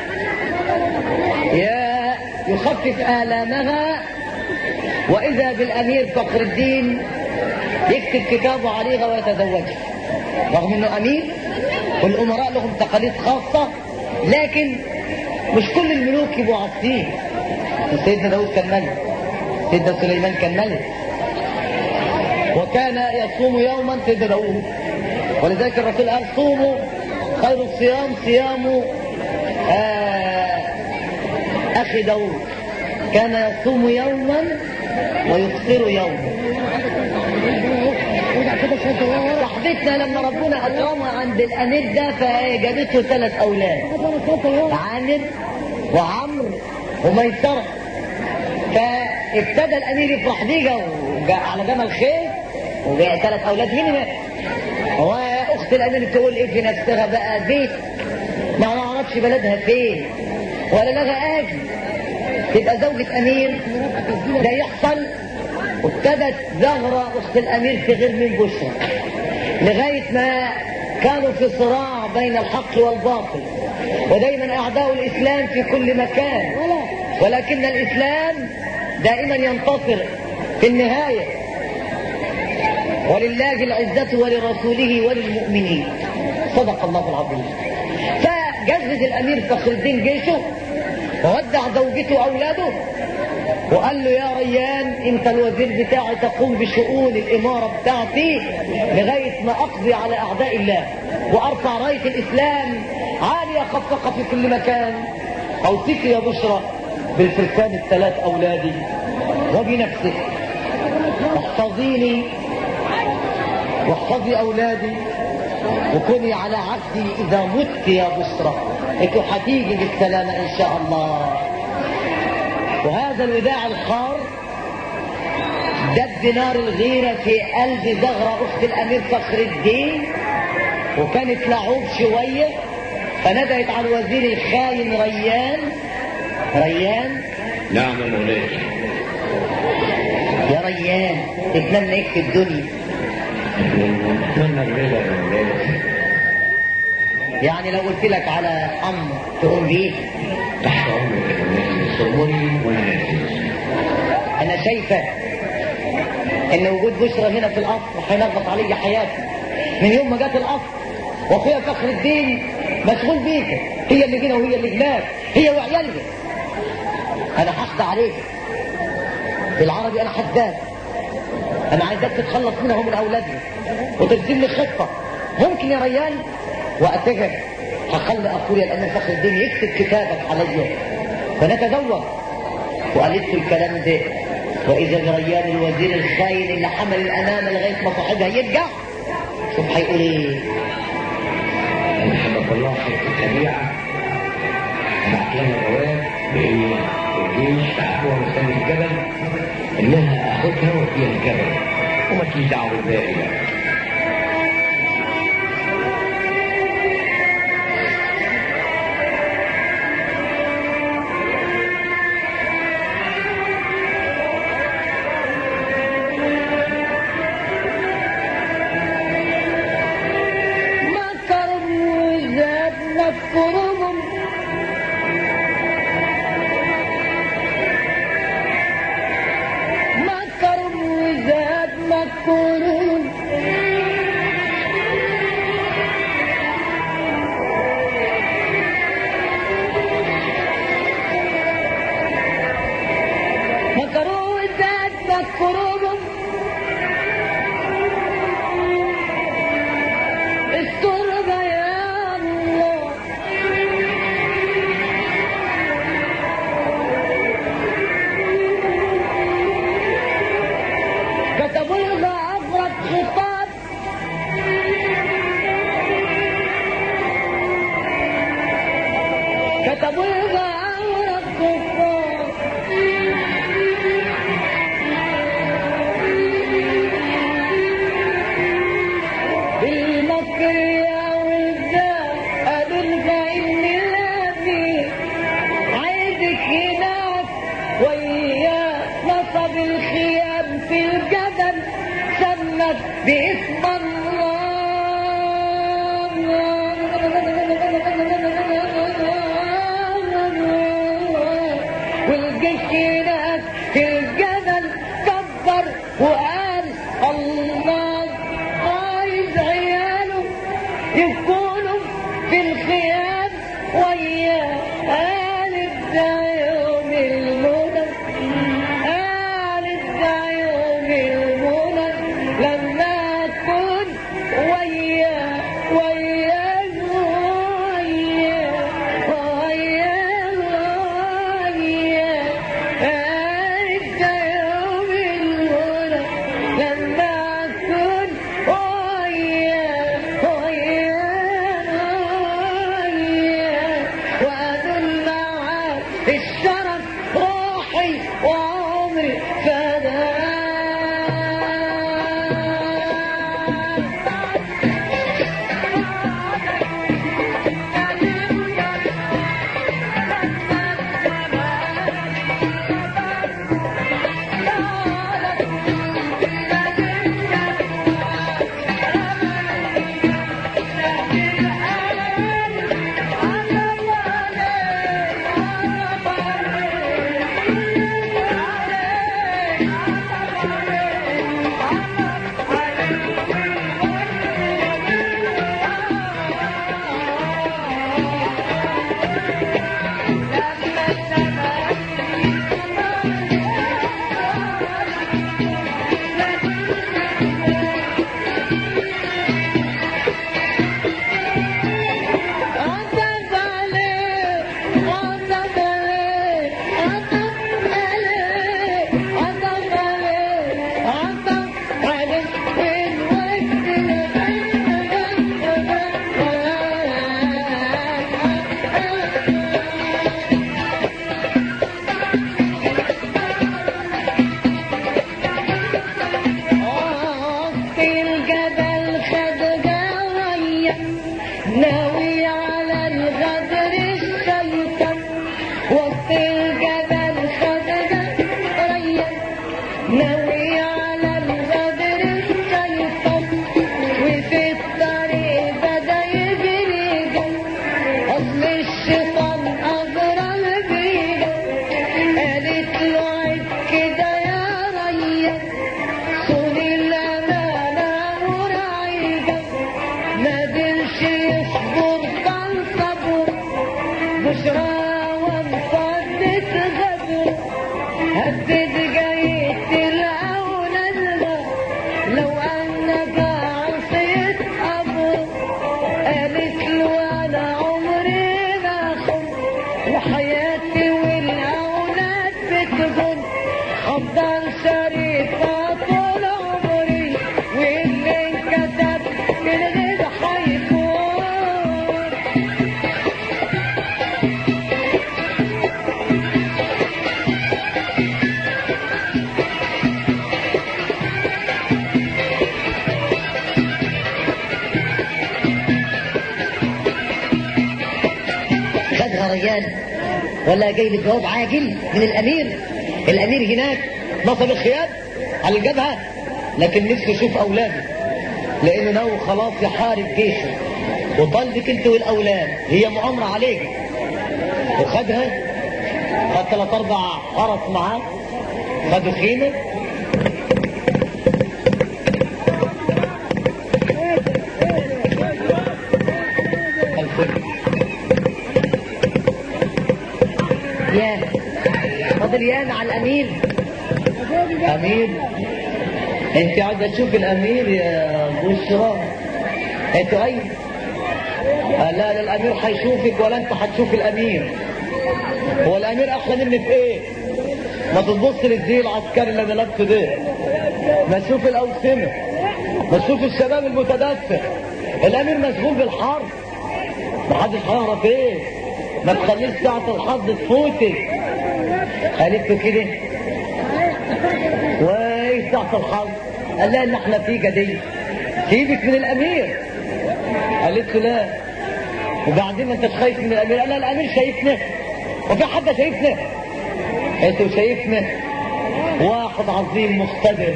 ي- يخفف الامها واذا بالامير فخر الدين يكتب كتابه عليها ويتزوجها رغم انه امير والامراء لهم تقاليد خاصه لكن مش كل الملوك يبقوا عاطفين سيدنا داود كان ملك سيدنا سليمان كان ملك وكان يصوم يوما سيدنا داود ولذلك الرسول قال صوموا خير الصيام صيام آه أخي داود كان يصوم يوما ويفطر يوما صاحبتنا لما ربنا أكرمها عند الأمير ده فجابت له ثلاث أولاد عامر وعمرو وميسرة فابتدى الأمير يفرح بيها وجاء على جمل خيل وجاء ثلاث أولاد مين بقى؟ واخت الامير تقول ايه في نفسها بقى بيت ما نعرفش بلدها فين ولا لها اجل تبقى زوجة امير ده يحصل وابتدت زهرة اخت الامير تغير من بشرى لغاية ما كانوا في صراع بين الحق والباطل ودايما اعداء الاسلام في كل مكان ولكن الاسلام دائما ينتصر في النهايه ولله العزة ولرسوله وللمؤمنين صدق الله العظيم فجهز الأمير فخر الدين جيشه وودع زوجته وأولاده وقال له يا ريان انت الوزير بتاعي تقوم بشؤون الإمارة بتاعتي لغاية ما أقضي على أعداء الله وأرفع راية الإسلام عالية خفقة في كل مكان أوصيك يا بشرى بالفرسان الثلاث أولادي وبنفسك احفظيني واحفظي أولادي وكوني على عهدي إذا مت يا بشرى انتوا هتيجي بالسلامة إن شاء الله وهذا الوداع الخار دب نار الغيرة في قلب زغرة أخت الأمير فخر الدين وكانت لعوب شوية فندهت على الوزير الخاين ريان ريان نعم يا مولاي يا ريان تتمنى ايه في الدنيا اتمنى الرضا يا مولاي يعني لو قلت لك على امر تقوم بيه تحت امرك يا مولاي صوري وانا نازل انا شايفه ان وجود بشرى هنا في القصر هينغص علي حياتي من يوم ما جت القصر واخويا فخر الدين مشغول بيك هي اللي هنا وهي اللي هناك هي وعيالها انا حقد عليك بالعربي انا حداد انا عايزك تتخلص منها ومن اولادها وترسم لي خطه ممكن يا ريان وقتها هخلي اخويا الامير فخر الدين يكتب كتابك عليا فنتزوج وقالت له الكلام ده واذا بريان الوزير الخاين اللي حمل الامانه لغايه ما صاحبها يرجع شوف هيقول ايه محمد الله حرب الطبيعة بعت لنا جواب بإن الجيش تحكمها مستني الجبل إنها أخدها وفيها الجبل وما تجيش دعوة بالباقي بقى مكر وزاد مكرهم مكر وزاد مكرهم مكروا وزاد مكرهم التربة يا الله كتبوا لها أغرب خطاب كتبوا لها أغرب خطاب بالمكر يا ولدان قابلها إن الأمير عايزك هناك وياه نصب الخيام في الجبل سمت باسم الله والجيش هناك في الجبل كبر وقال الله عايز عياله يكونوا في الخيام ويا آل يوم الموت ناوي على الغدر الشيطان وسط الجبل خدنا ريا ناوي على الغدر الشيطان وفي الطريق بدا يجري جنب اصل الشيطان اغرى بينا قالت له عيب كده يا ريا صون الامانه مرعيبه ما قدرش يصبر كان صبر بشرى وانفضت غدر هدد جاية الأولاد لو أنك عصيت أبو قالت له أنا عمري ما خن وحياتي والأولاد بتغن أفضل شريفة طول عمري واللي انكتب من غير حيكون خدها ريان ولا جاي لك جواب عاجل من الامير الامير هناك نصب الخيام على الجبهه لكن نفسه يشوف اولاده لانه ناوي خلاص يحارب جيشه وطالبك انت والاولاد هي مؤامره عليك وخدها خد ثلاث اربع حرس معاه خدوا خيمه الفل يا فاضل يانا على الامير امير انت عايزه تشوف الامير يا بشرى انت اي لا لا الامير هيشوفك ولا انت هتشوف الامير هو الامير احلى مني في ايه ما تبص للزي العسكري اللي انا لابسه ده ما تشوف الاوسمه ما تشوف الشباب المتدفق الامير مشغول بالحرب محدش هيعرف ايه ما تخليش ساعة الحظ تفوتك قالت له كده وايه ساعة الحظ قال لها اللي احنا فيه دي سيبك من الامير قالت له لا وبعدين ما انتش خايف من الامير قال لها الامير شايفنا وفي حد شايفنا قالت له شايفنا واحد عظيم مقتدر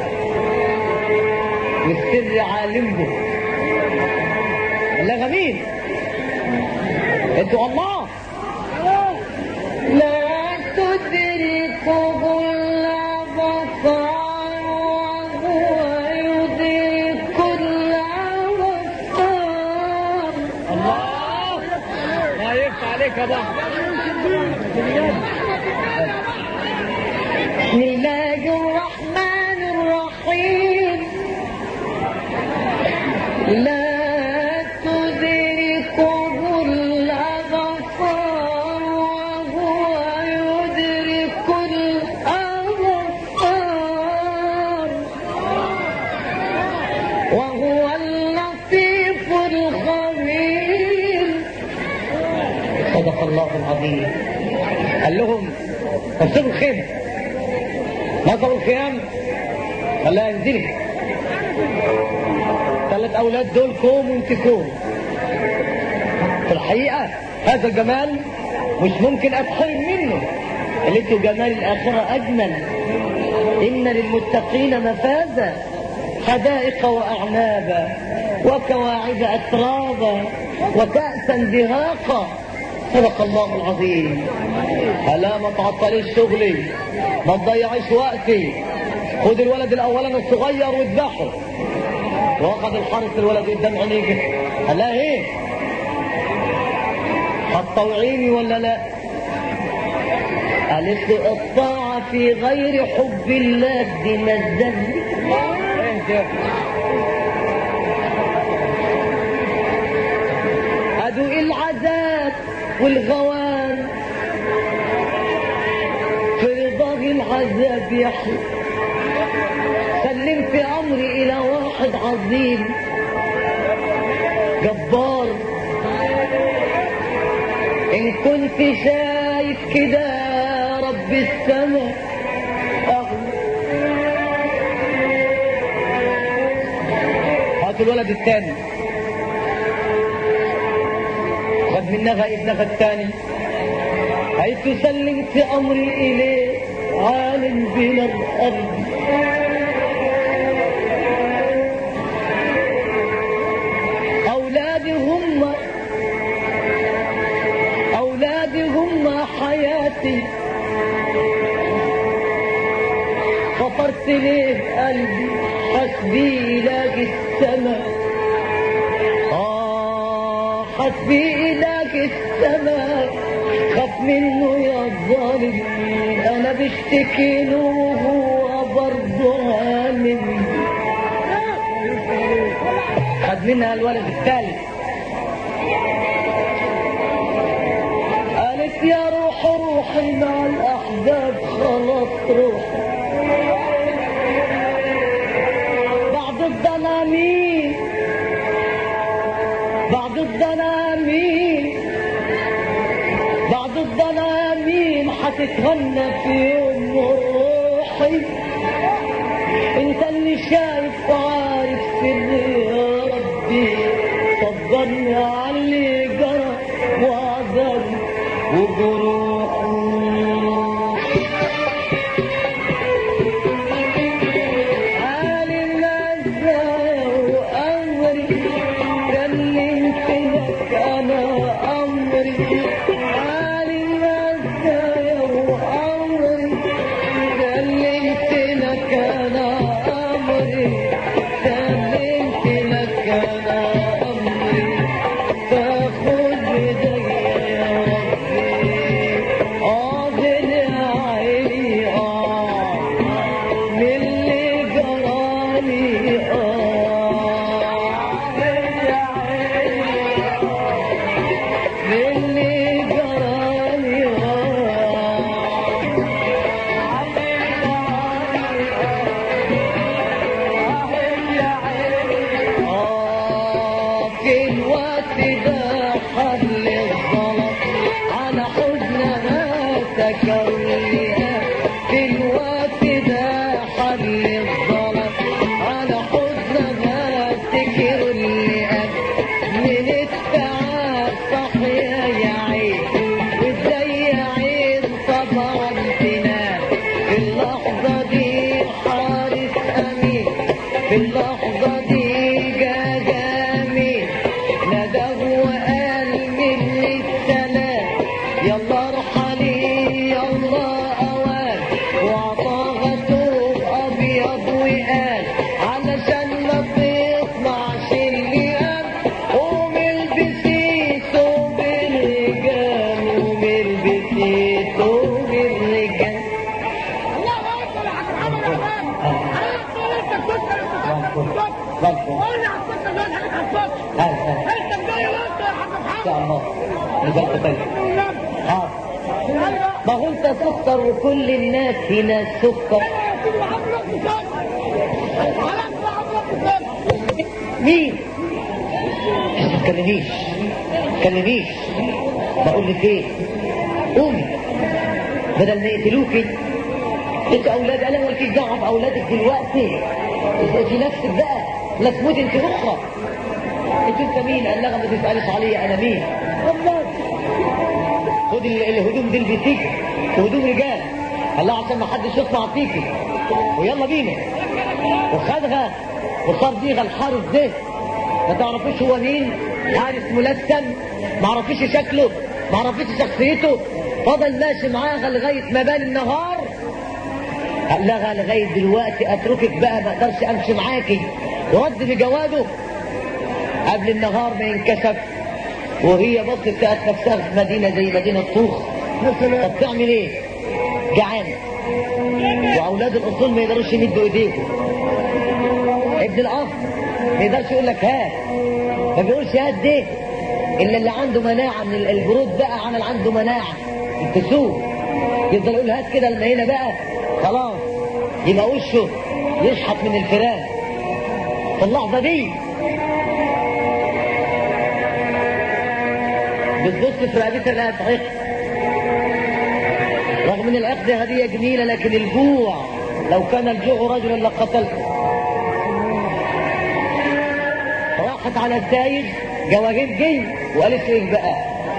والسر عالم به قال لها مين انتوا الله لا تدركه الابصار وهو يدرك الابصار الله ما يفتح عليك يا بابا بسم الله الرحمن الرحيم لا تدركه الأبصار وهو يدرك الأبصار وهو اللطيف الخبير صدق الله العظيم قال لهم نصبوا الخيمة نصبوا الخيام خلاها ينزلوا ثلاث أولاد دول كوم وانت كوم في الحقيقة هذا الجمال مش ممكن أتحرم منه اللي انتوا جمال الآخرة أجمل إن للمتقين مفازا حدائق وأعنابا وكواعب أترابا وكأسا دهاقا صدق الله العظيم ألا ما تعطليش شغلي ما تضيعيش وقتي خد الولد الأولاني الصغير واذبحه واخد الحرس الولد قدام عينيك قال لها ايه هتطوعيني ولا لا قالت له الطاعة في غير حب الله دي مزل أدوق العذاب والغوان في رضاه العذاب يحلى سلمت أمري إلى واحد عظيم جبار إن كنت شايف كده يا رب السماء أغلى هاتوا الولد الثاني خد منها ابنها الثاني حيث سلمت امري اليه عالم بنا الارض اولادي هم اولادي هم حياتي خطرت ليه قلبي حسبي يلاقي السماء آه حسبي يلاقي السماء خاف منه يا ظالم أنا بشتكي له وهو برضه هانم خد منها الولد الثالث قالت يا روح روحي مع الأحباب خلاص روحي بعض الضنامين بعض الضنامين بعض الضنامين حتتهنى في يوم روحي انت اللي شايف وعارف سري يا ربي صبرني على اللي جرى وعذابي وجروحي عالم ازاي وامري كلمت لك انا امري عالم ازاي وامري كلمت لك انا امري كلمت لك انا امري فخذ بيدي يا ربي اعذر عيني اه من اللي جرالي آه يا عيني من اللي جرالي آه في الوقت ده حل الظلم على حزنها تكريها في الوقت ده حل الظلم على حزنها تكر اللئام من التعب صحيا يا عين وازاي يا عين طبعا تنام في اللحظة دي حارس أمين في اللحظة دي جا جميل نداه وقال مني السلام يلا ارحلي يلا اوان وعطاها ثوب ابيض وقال علشان ما تطلعش اللئام قوم البسي ثوب الرجال قوم البسي ثوب الرجال الله اكبر يا حاج محمد يا فندم انا اقول انت كنت قول لي على القصه دي حاجه خلصت انت بدايه وانت يا حاج ان شاء محمد الله نزلت طيب اه ما هو انت سكر وكل الناس هنا سكر مين؟ ما تكلمنيش ما تكلمنيش بقول لك ايه؟ قومي بدل ما يقتلوكي انت اولاد انا مالكيش دعوه باولادك دلوقتي في نفسك بقى لا تموت انت اخرى انت انت مين؟ قال لها ما تسالش عليا انا مين؟ والله خد ال- الهدوم دي البسيكي وهدوم رجال قال لها عشان ما حدش يطلع فيكي ويلا بينا وخدها وصار بيها الحارس ده ما تعرفوش هو مين حارس ملثم ما عرفوش شكله ما عرفوش شخصيته فضل ماشي معاها لغايه ما بان النهار قال لها لغايه دلوقتي اتركك بقى ما اقدرش امشي معاكي ورد بجوابه قبل النهار ما ينكشف وهي بصت لقت نفسها في مدينه زي مدينه طوخ طب تعمل ايه؟ جعانه واولاد الاصول ما يقدروش يمدوا ايديهم ابن الاصل ما يقدرش يقول لك هات ما بيقولش هات دي الا اللي عنده مناعه من ال- البرود بقى عمل عنده مناعه الكسوف يفضل يقول هات كده لما هنا بقى خلاص يبقى وشه يشحط من الفراق في اللحظه دي بتبص في رقبتها لها عقد رغم ان العقد هديه جميله لكن الجوع لو كان الجوع رجلا لقتلته راحت على الداير جواهر جي وقالت له ايه بقى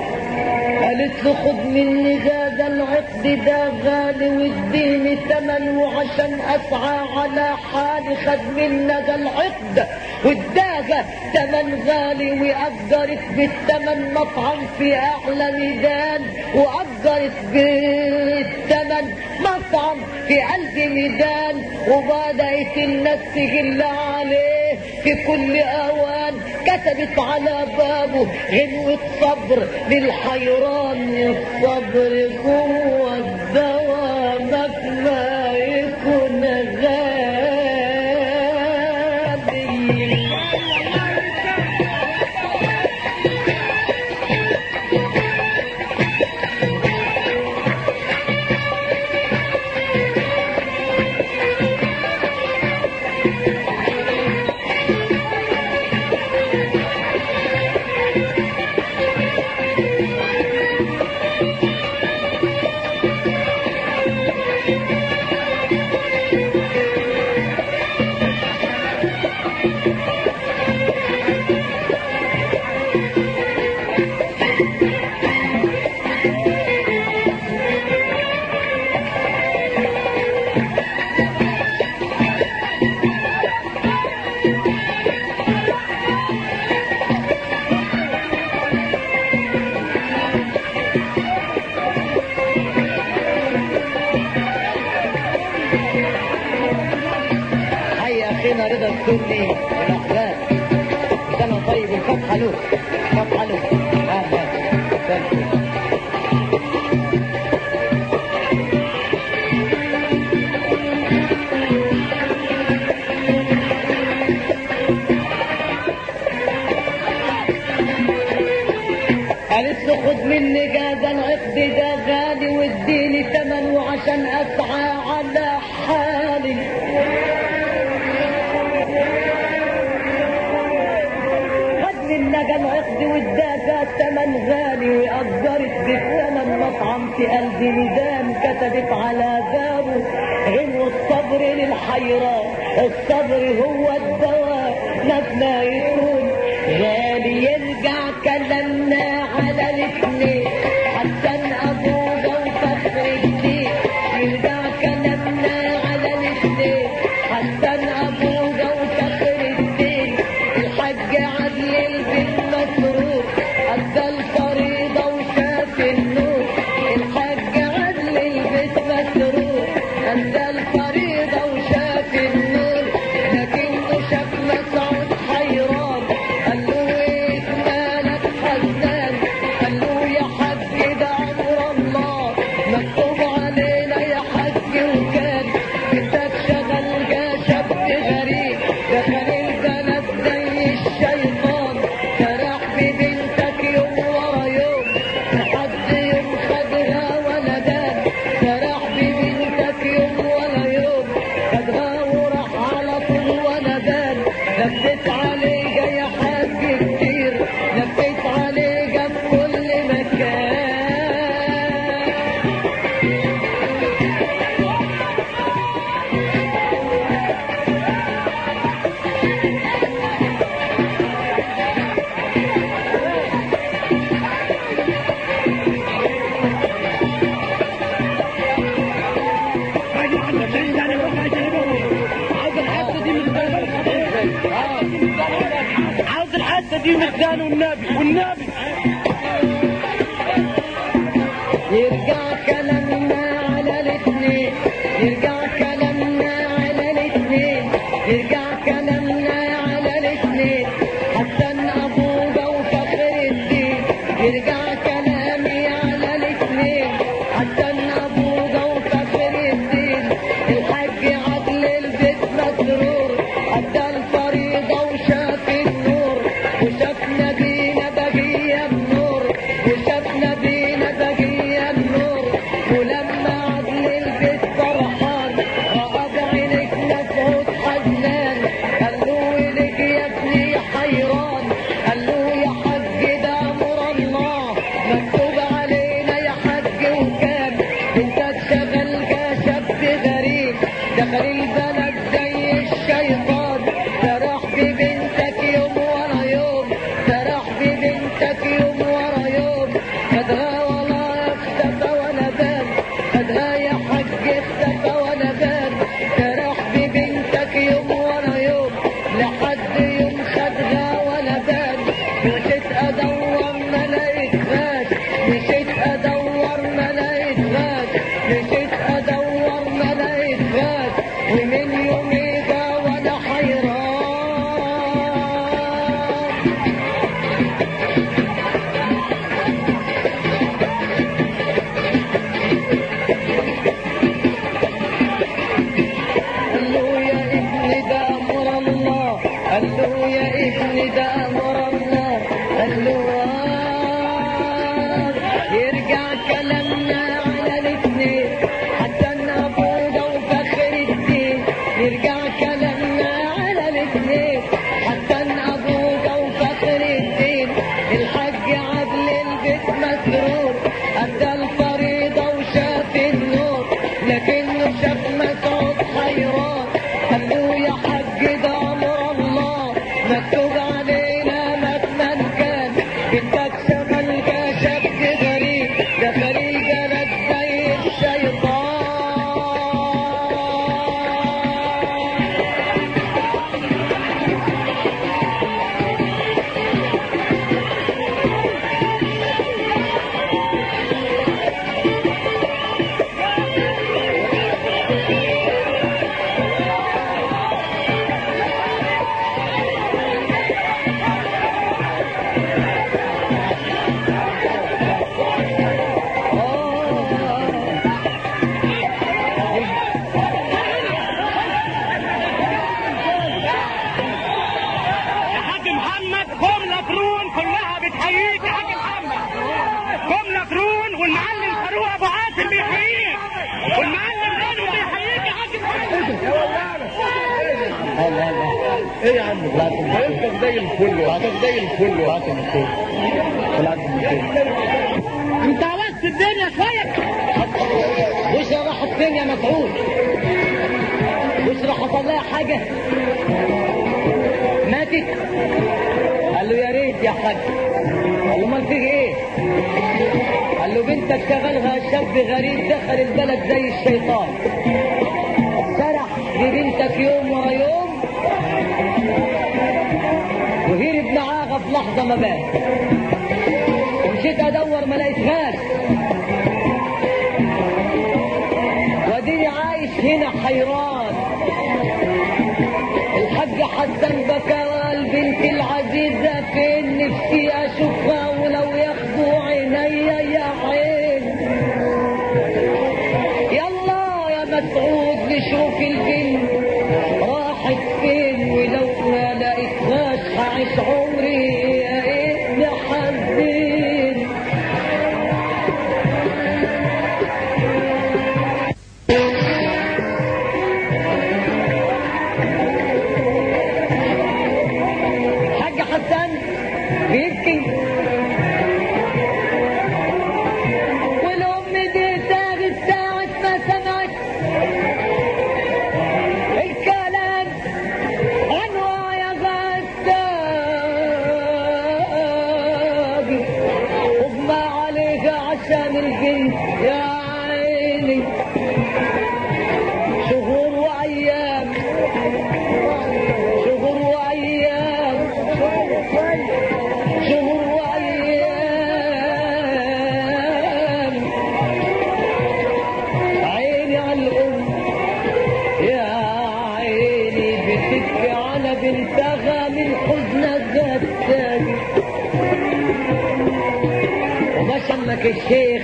قالت له خد مني هذا العقد ده غالي واديني ثمن وعشان اسعى على حالي خد مني ذا العقد واداها ثمن غالي واجرت بالثمن مطعم في اعلى ميدان واجرت بالثمن مطعم في قلب ميدان وبدات الناس تجل عليه في كل اوان كتبت على بابه غنوة صبر للحيران الصبر جوه الدواء مهما يكون غالي حي اخينا رضا السني والاحباب سنة طيب الفتحة له فتحة له اهلا وسهلا. قالت له خد مني جازا العقد ده غالي واديني ثمن وعشان اسعى على حالي خد مني جا العقد واداها ثمن غالي واجرت بالثمن مطعم في قلب ميدان كتبت على بابه غنو الصبر للحيران الصبر هو الدواء مهما يكون غالي يرجع كلامنا على الاثنين حسن ابوه وفخر الدين يرجع كلامنا على الاثنين حسن ابوه وفخر الدين الحاج عدل البيت مسرور ادى الفريضه وشاف النور الحاج عدل البيت مسرور ادى الفريضه وشاف النور لكنه شاف مسعود حيران قال له ايه مالك حزان قال له يا حاج ده امر الله مكتوب علينا يا حاج وكان بدك شغل جا شاب غريب دخل البلد زي الشيطان سرح ببنتك يوم ورا يوم لحد يوم خدها ولدان سرح ببنتك يوم ورا يوم خدها وراح على طول ولدان لفت عليه يا حاج كتير لفت عليه في كل مكان عاوز الحته دي مكان والنبي والنبي يرجع كلامنا على الاثنين يرجع كلامنا على الاثنين يرجع كلامنا على الاثنين حسن ابوه وفخر الدين يرجع كلامي على الاثنين حسن ابوه وفخر الدين الحاج عدل البيت مسرور ادى الفريضه وشاف النور وشاف نبينا بقيه النور وشاف نبينا بقيه النور ولما عدل البيت فرحان رأى بعينك مسعود حزنان قال له لك يا ابني حيران قال له يا حاج ده امر الله مكتوب علينا يا حاج وكان انت تشغل كشاب غريب دخل البلد زي الشيطان سرح ببنتك يوم ورا يوم سرح ببنتك يوم ورا يوم خدها ولا الحج عدل البيت مسرور أدى الفريضة وشاف النور لكنه شاف مسعود حيران قال له يا حج ده أمر الله مكتوب علينا مكمن كان بدك شغل كشف غريب دخل البلد زي الشيطان يا حاج محمد جملة ترون كلها بتحييك يا حاج محمد جملة ترون والمعلم فاروق ابو عاصم بيحييك والمعلم غانم بيحييك يا حاج محمد ايه يا عم انت زي الفل انت زي الفل انت عوزت الدنيا شوية بشرى راحت فين يا مسعود بشرى حصل لها حاجة ماتت قال له يا ريت يا حاج قال له امال فيك ايه قال له بنتك شغلها شاب غريب دخل البلد زي الشيطان سرح ببنتك يوم ورا يوم وهرب معاها في لحظة ما بات ومشيت ادور ما لقيتهاش واديني عايش هنا حيران الحاج حسن بكى والبنت العزيزة فين نفسي اشوفها ولو ياخدوا عيني يا عين يلا يا مسعود نشوف البنت راحت فين ولو ما لقيتهاش هعيش عمري يا ابن حزين حاج حسن بيبكي والام دي تاغت ساعة ما سمعت الكلام عنوى يا غساق اغمى عليها عشان البنت يا عيني شهور وايام شهور وايام شهور وايام عيني على الام يا عيني بتبكي على بنتها من حزنها الثاني وما شمك الشيخ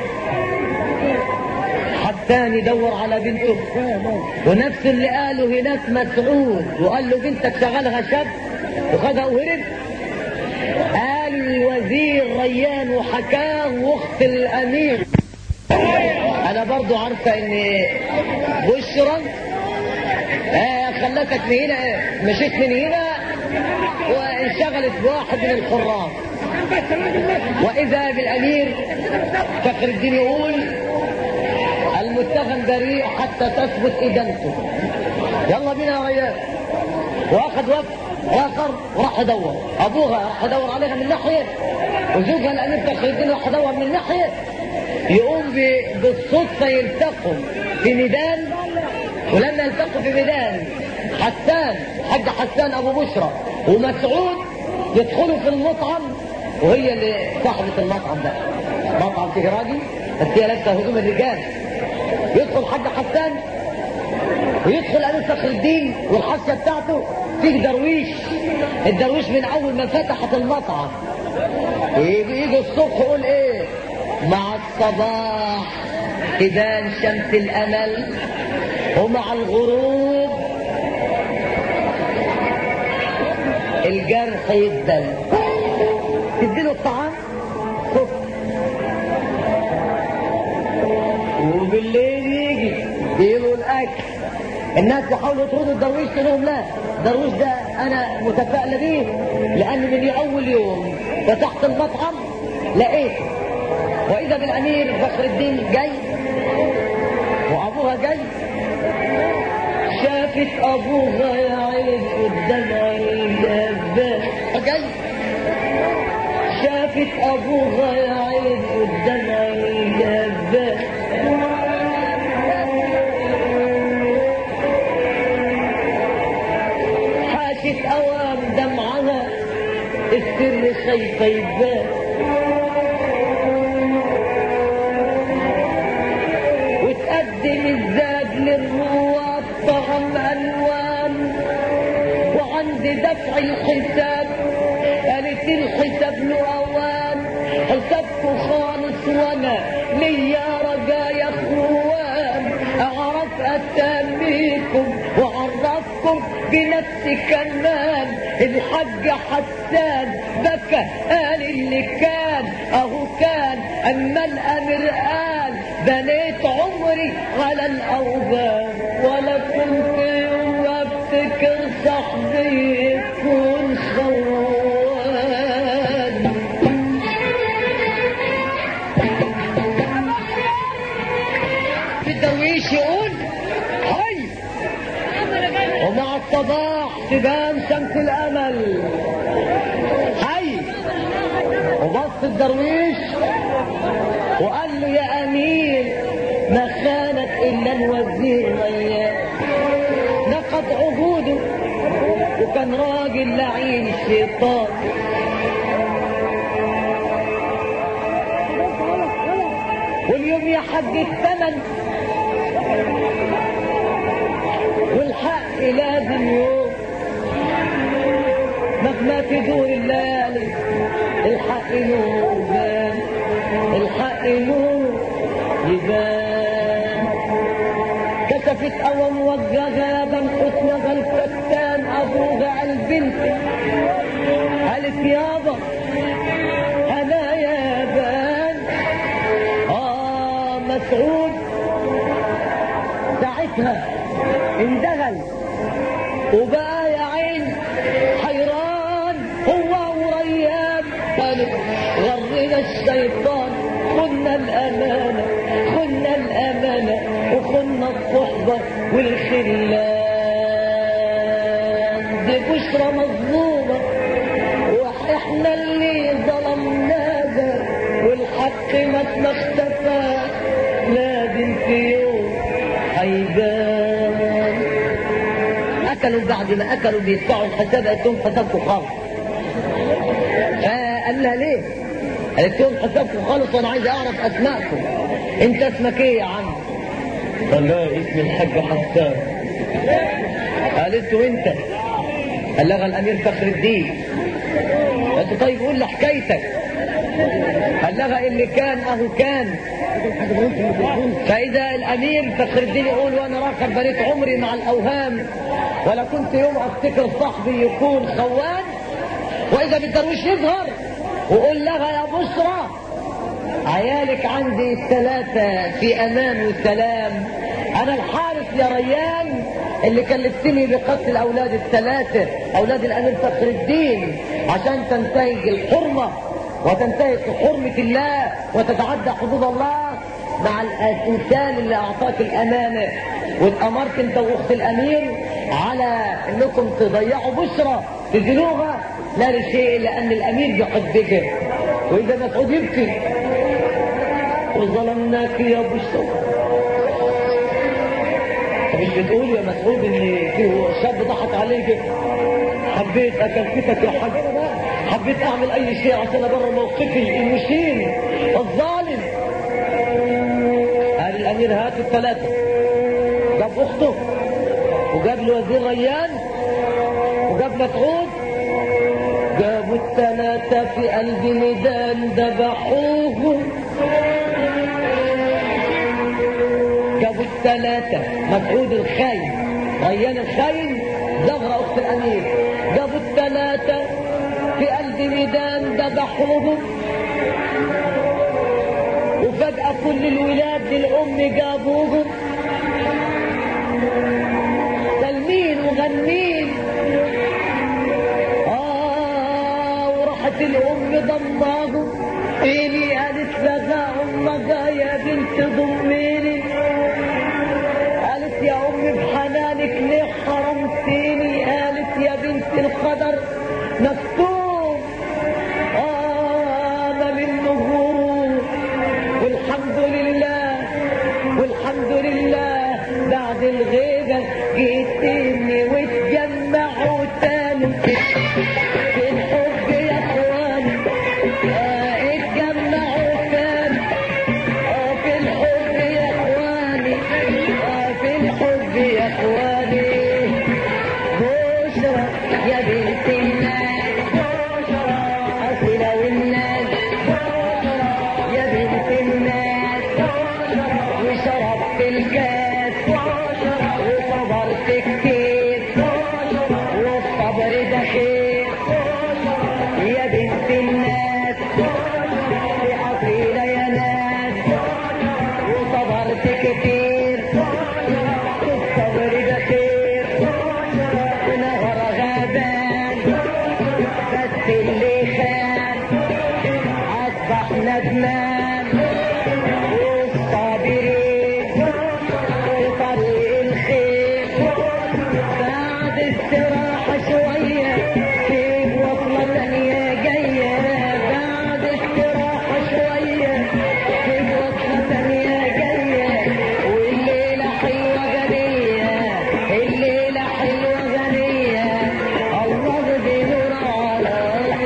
حتان يدور على بنته ونفس اللي قاله هناك مسعود وقال له بنتك شغلها شاب وخدها وهرب قال الوزير ريان وحكاه واخت الامير انا برضو عارفه ان بشرى آه خلتك من هنا آه، مشيت من هنا وانشغلت بواحد من الحراس واذا بالامير فخر الدين يقول المتهم بريء حتى تثبت ادانته يلا بينا يا ريان واخد وقت اخر وراح يدور ابوها راح يدور عليها من ناحيه وزوجها الامير فخر الدين راح يدور من ناحيه يقوم ب- بالصدفه يلتقوا في ميدان ولما يلتقوا في ميدان حسان حاج حسان ابو بشرى ومسعود يدخلوا في المطعم وهي اللي صاحبة المطعم ده مطعم تجراجي بس هي لابسه هدوم الرجال يدخل حاج حسان ويدخل امير فخر الدين والحاشيه بتاعته فيه درويش الدرويش من اول ما فتحت المطعم يجي يجي الصبح يقول ايه مع الصباح تبان شمس الامل ومع الغروب الجرح يدل تديله الطعام صبح وبالليل يجي يجيبوا الاكل الناس يحاولوا يطردوا الدرويش تقول لهم لا الدرويش ده انا متفائله بيه لان من اول يوم فتحت المطعم لقيت واذا بالامير فخر الدين جاي وابوها جاي شافت ابوها يا عين قدام عينها فجاي شافت ابوها يا عين قدام عينها حاشت اوام دمعها السر خايفه يبان وتقدم الزاد للرواد طعم الوان وعند دفع الحساب قالت الحساب له اوان حسابكم خالص وانا ليا رجا يا اخوان اعرف اساميكم واعرفكم بنفسي كمان الحاج حسان بكى قال اللي كان اهو كان اما الامر قال بنيت عمري على الاوهام ولا كنت يوم افتكر صاحبي يكون خوان في الدرويش يقول هاي ومع الصباح تبان شمس الامل هاي وبص الدرويش وقال له يا امير ما خانك الا الوزير وياه نقض عهوده وكان راجل لعين الشيطان واليوم يا حج الثمن والحق لازم يوم مهما تدور الليالي الحق نور بان الحق نور يبان كشفت أوى موجهة بن حسنها الفتان أبوها البنت قالت يابا أنا يا بان آه مسعود ساعتها اندهل وبقى يا عين حيران هو وريان قالت غرنا الشيطان خنا الأمانة خنا الأمانة وخنا الصحبة والخلان دي بشرى مظلومة واحنا اللي ظلمناها والحق ما اختفى لازم في يوم هيبان اكلوا بعد ما اكلوا بيدفعوا الحساب قالت لهم حسابكم خالص فقال لها ليه؟ قالت لهم حسابكم خالص وانا عايز اعرف اسماءكم انت اسمك ايه يا عم؟ قال لها اسمي الحاج حسان قالت له انت قال لها الامير فخر الدين قالت له طيب قول لي حكايتك قال لها اللي كان اهو كان فاذا الامير فخر الدين يقول وانا راخر بنيت عمري مع الاوهام ولا كنت يوم افتكر صاحبي يكون خوان واذا بالدرويش يظهر وقول لها يا بشرى عيالك عندي الثلاثة في امان وسلام انا الحارس يا ريان اللي كلفتني بقتل اولاد الثلاثة اولاد الامير فخر الدين عشان تنتهج الحرمة وتنتهك حرمة الله وتتعدى حدود الله مع الانسان اللي اعطاك الامانة واتامرت انت واخت الامير على انكم تضيعوا بشرى تزنوها لا لشيء لان الامير بيحبك واذا مسعود يبكي وظلمناك يا بشرى مش بتقول يا مسعود ان في شاب ضحك عليك حبيت اكلفتك يا حاج حبيت اعمل اي شيء عشان ابرر موقفي المشين الظالم قال الامير هات الثلاثه جاب اخته وجاب له وزير ريان وجاب مسعود جابوا الثلاثه في قلب ميدان ذبحوهم جابوا الثلاثة مسعود الخاين ريان الخاين زهرة أخت الأمير جابوا الثلاثة في قلب ميدان ذبحوهم وفجأة كل الولاد للأم جابوهم سلمين وغنين آه وراحت قالت الام ضماه ايني قالت لها امك يا بنت ضميني قالت يا امي بحنانك ليه حرمتيني قالت يا بنت القدر مكتوب آه من نجوم والحمد لله والحمد لله بعد الغيبة جيتني واتجمعوا تاني في الحب يا اخواني آه اتجمعوا تاني آه في الحب يا اخواني آه في الحب يا اخواني بشرى يا بنت الناس أصيلة والناس يا بنت الناس وشربت الكاس وصبرت كتير والصبر ده خير يا بنت الناس يا أصيلة يا ناس وصبرت كتير والصبر ده خير ونهر غابان بس اللي خان أصبح ندمان والصابرين وطريق الخير بعد استراحة شوية في وصلة تانية جاية بعد استراحة شوية في وصلة تانية جاية والليلة حلوة غنية الليلة حلوة غنية الله بنور على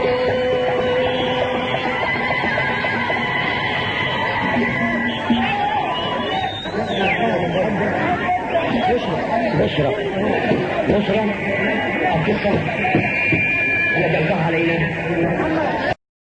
بشرى بشرى القصة اللي قلتها علينا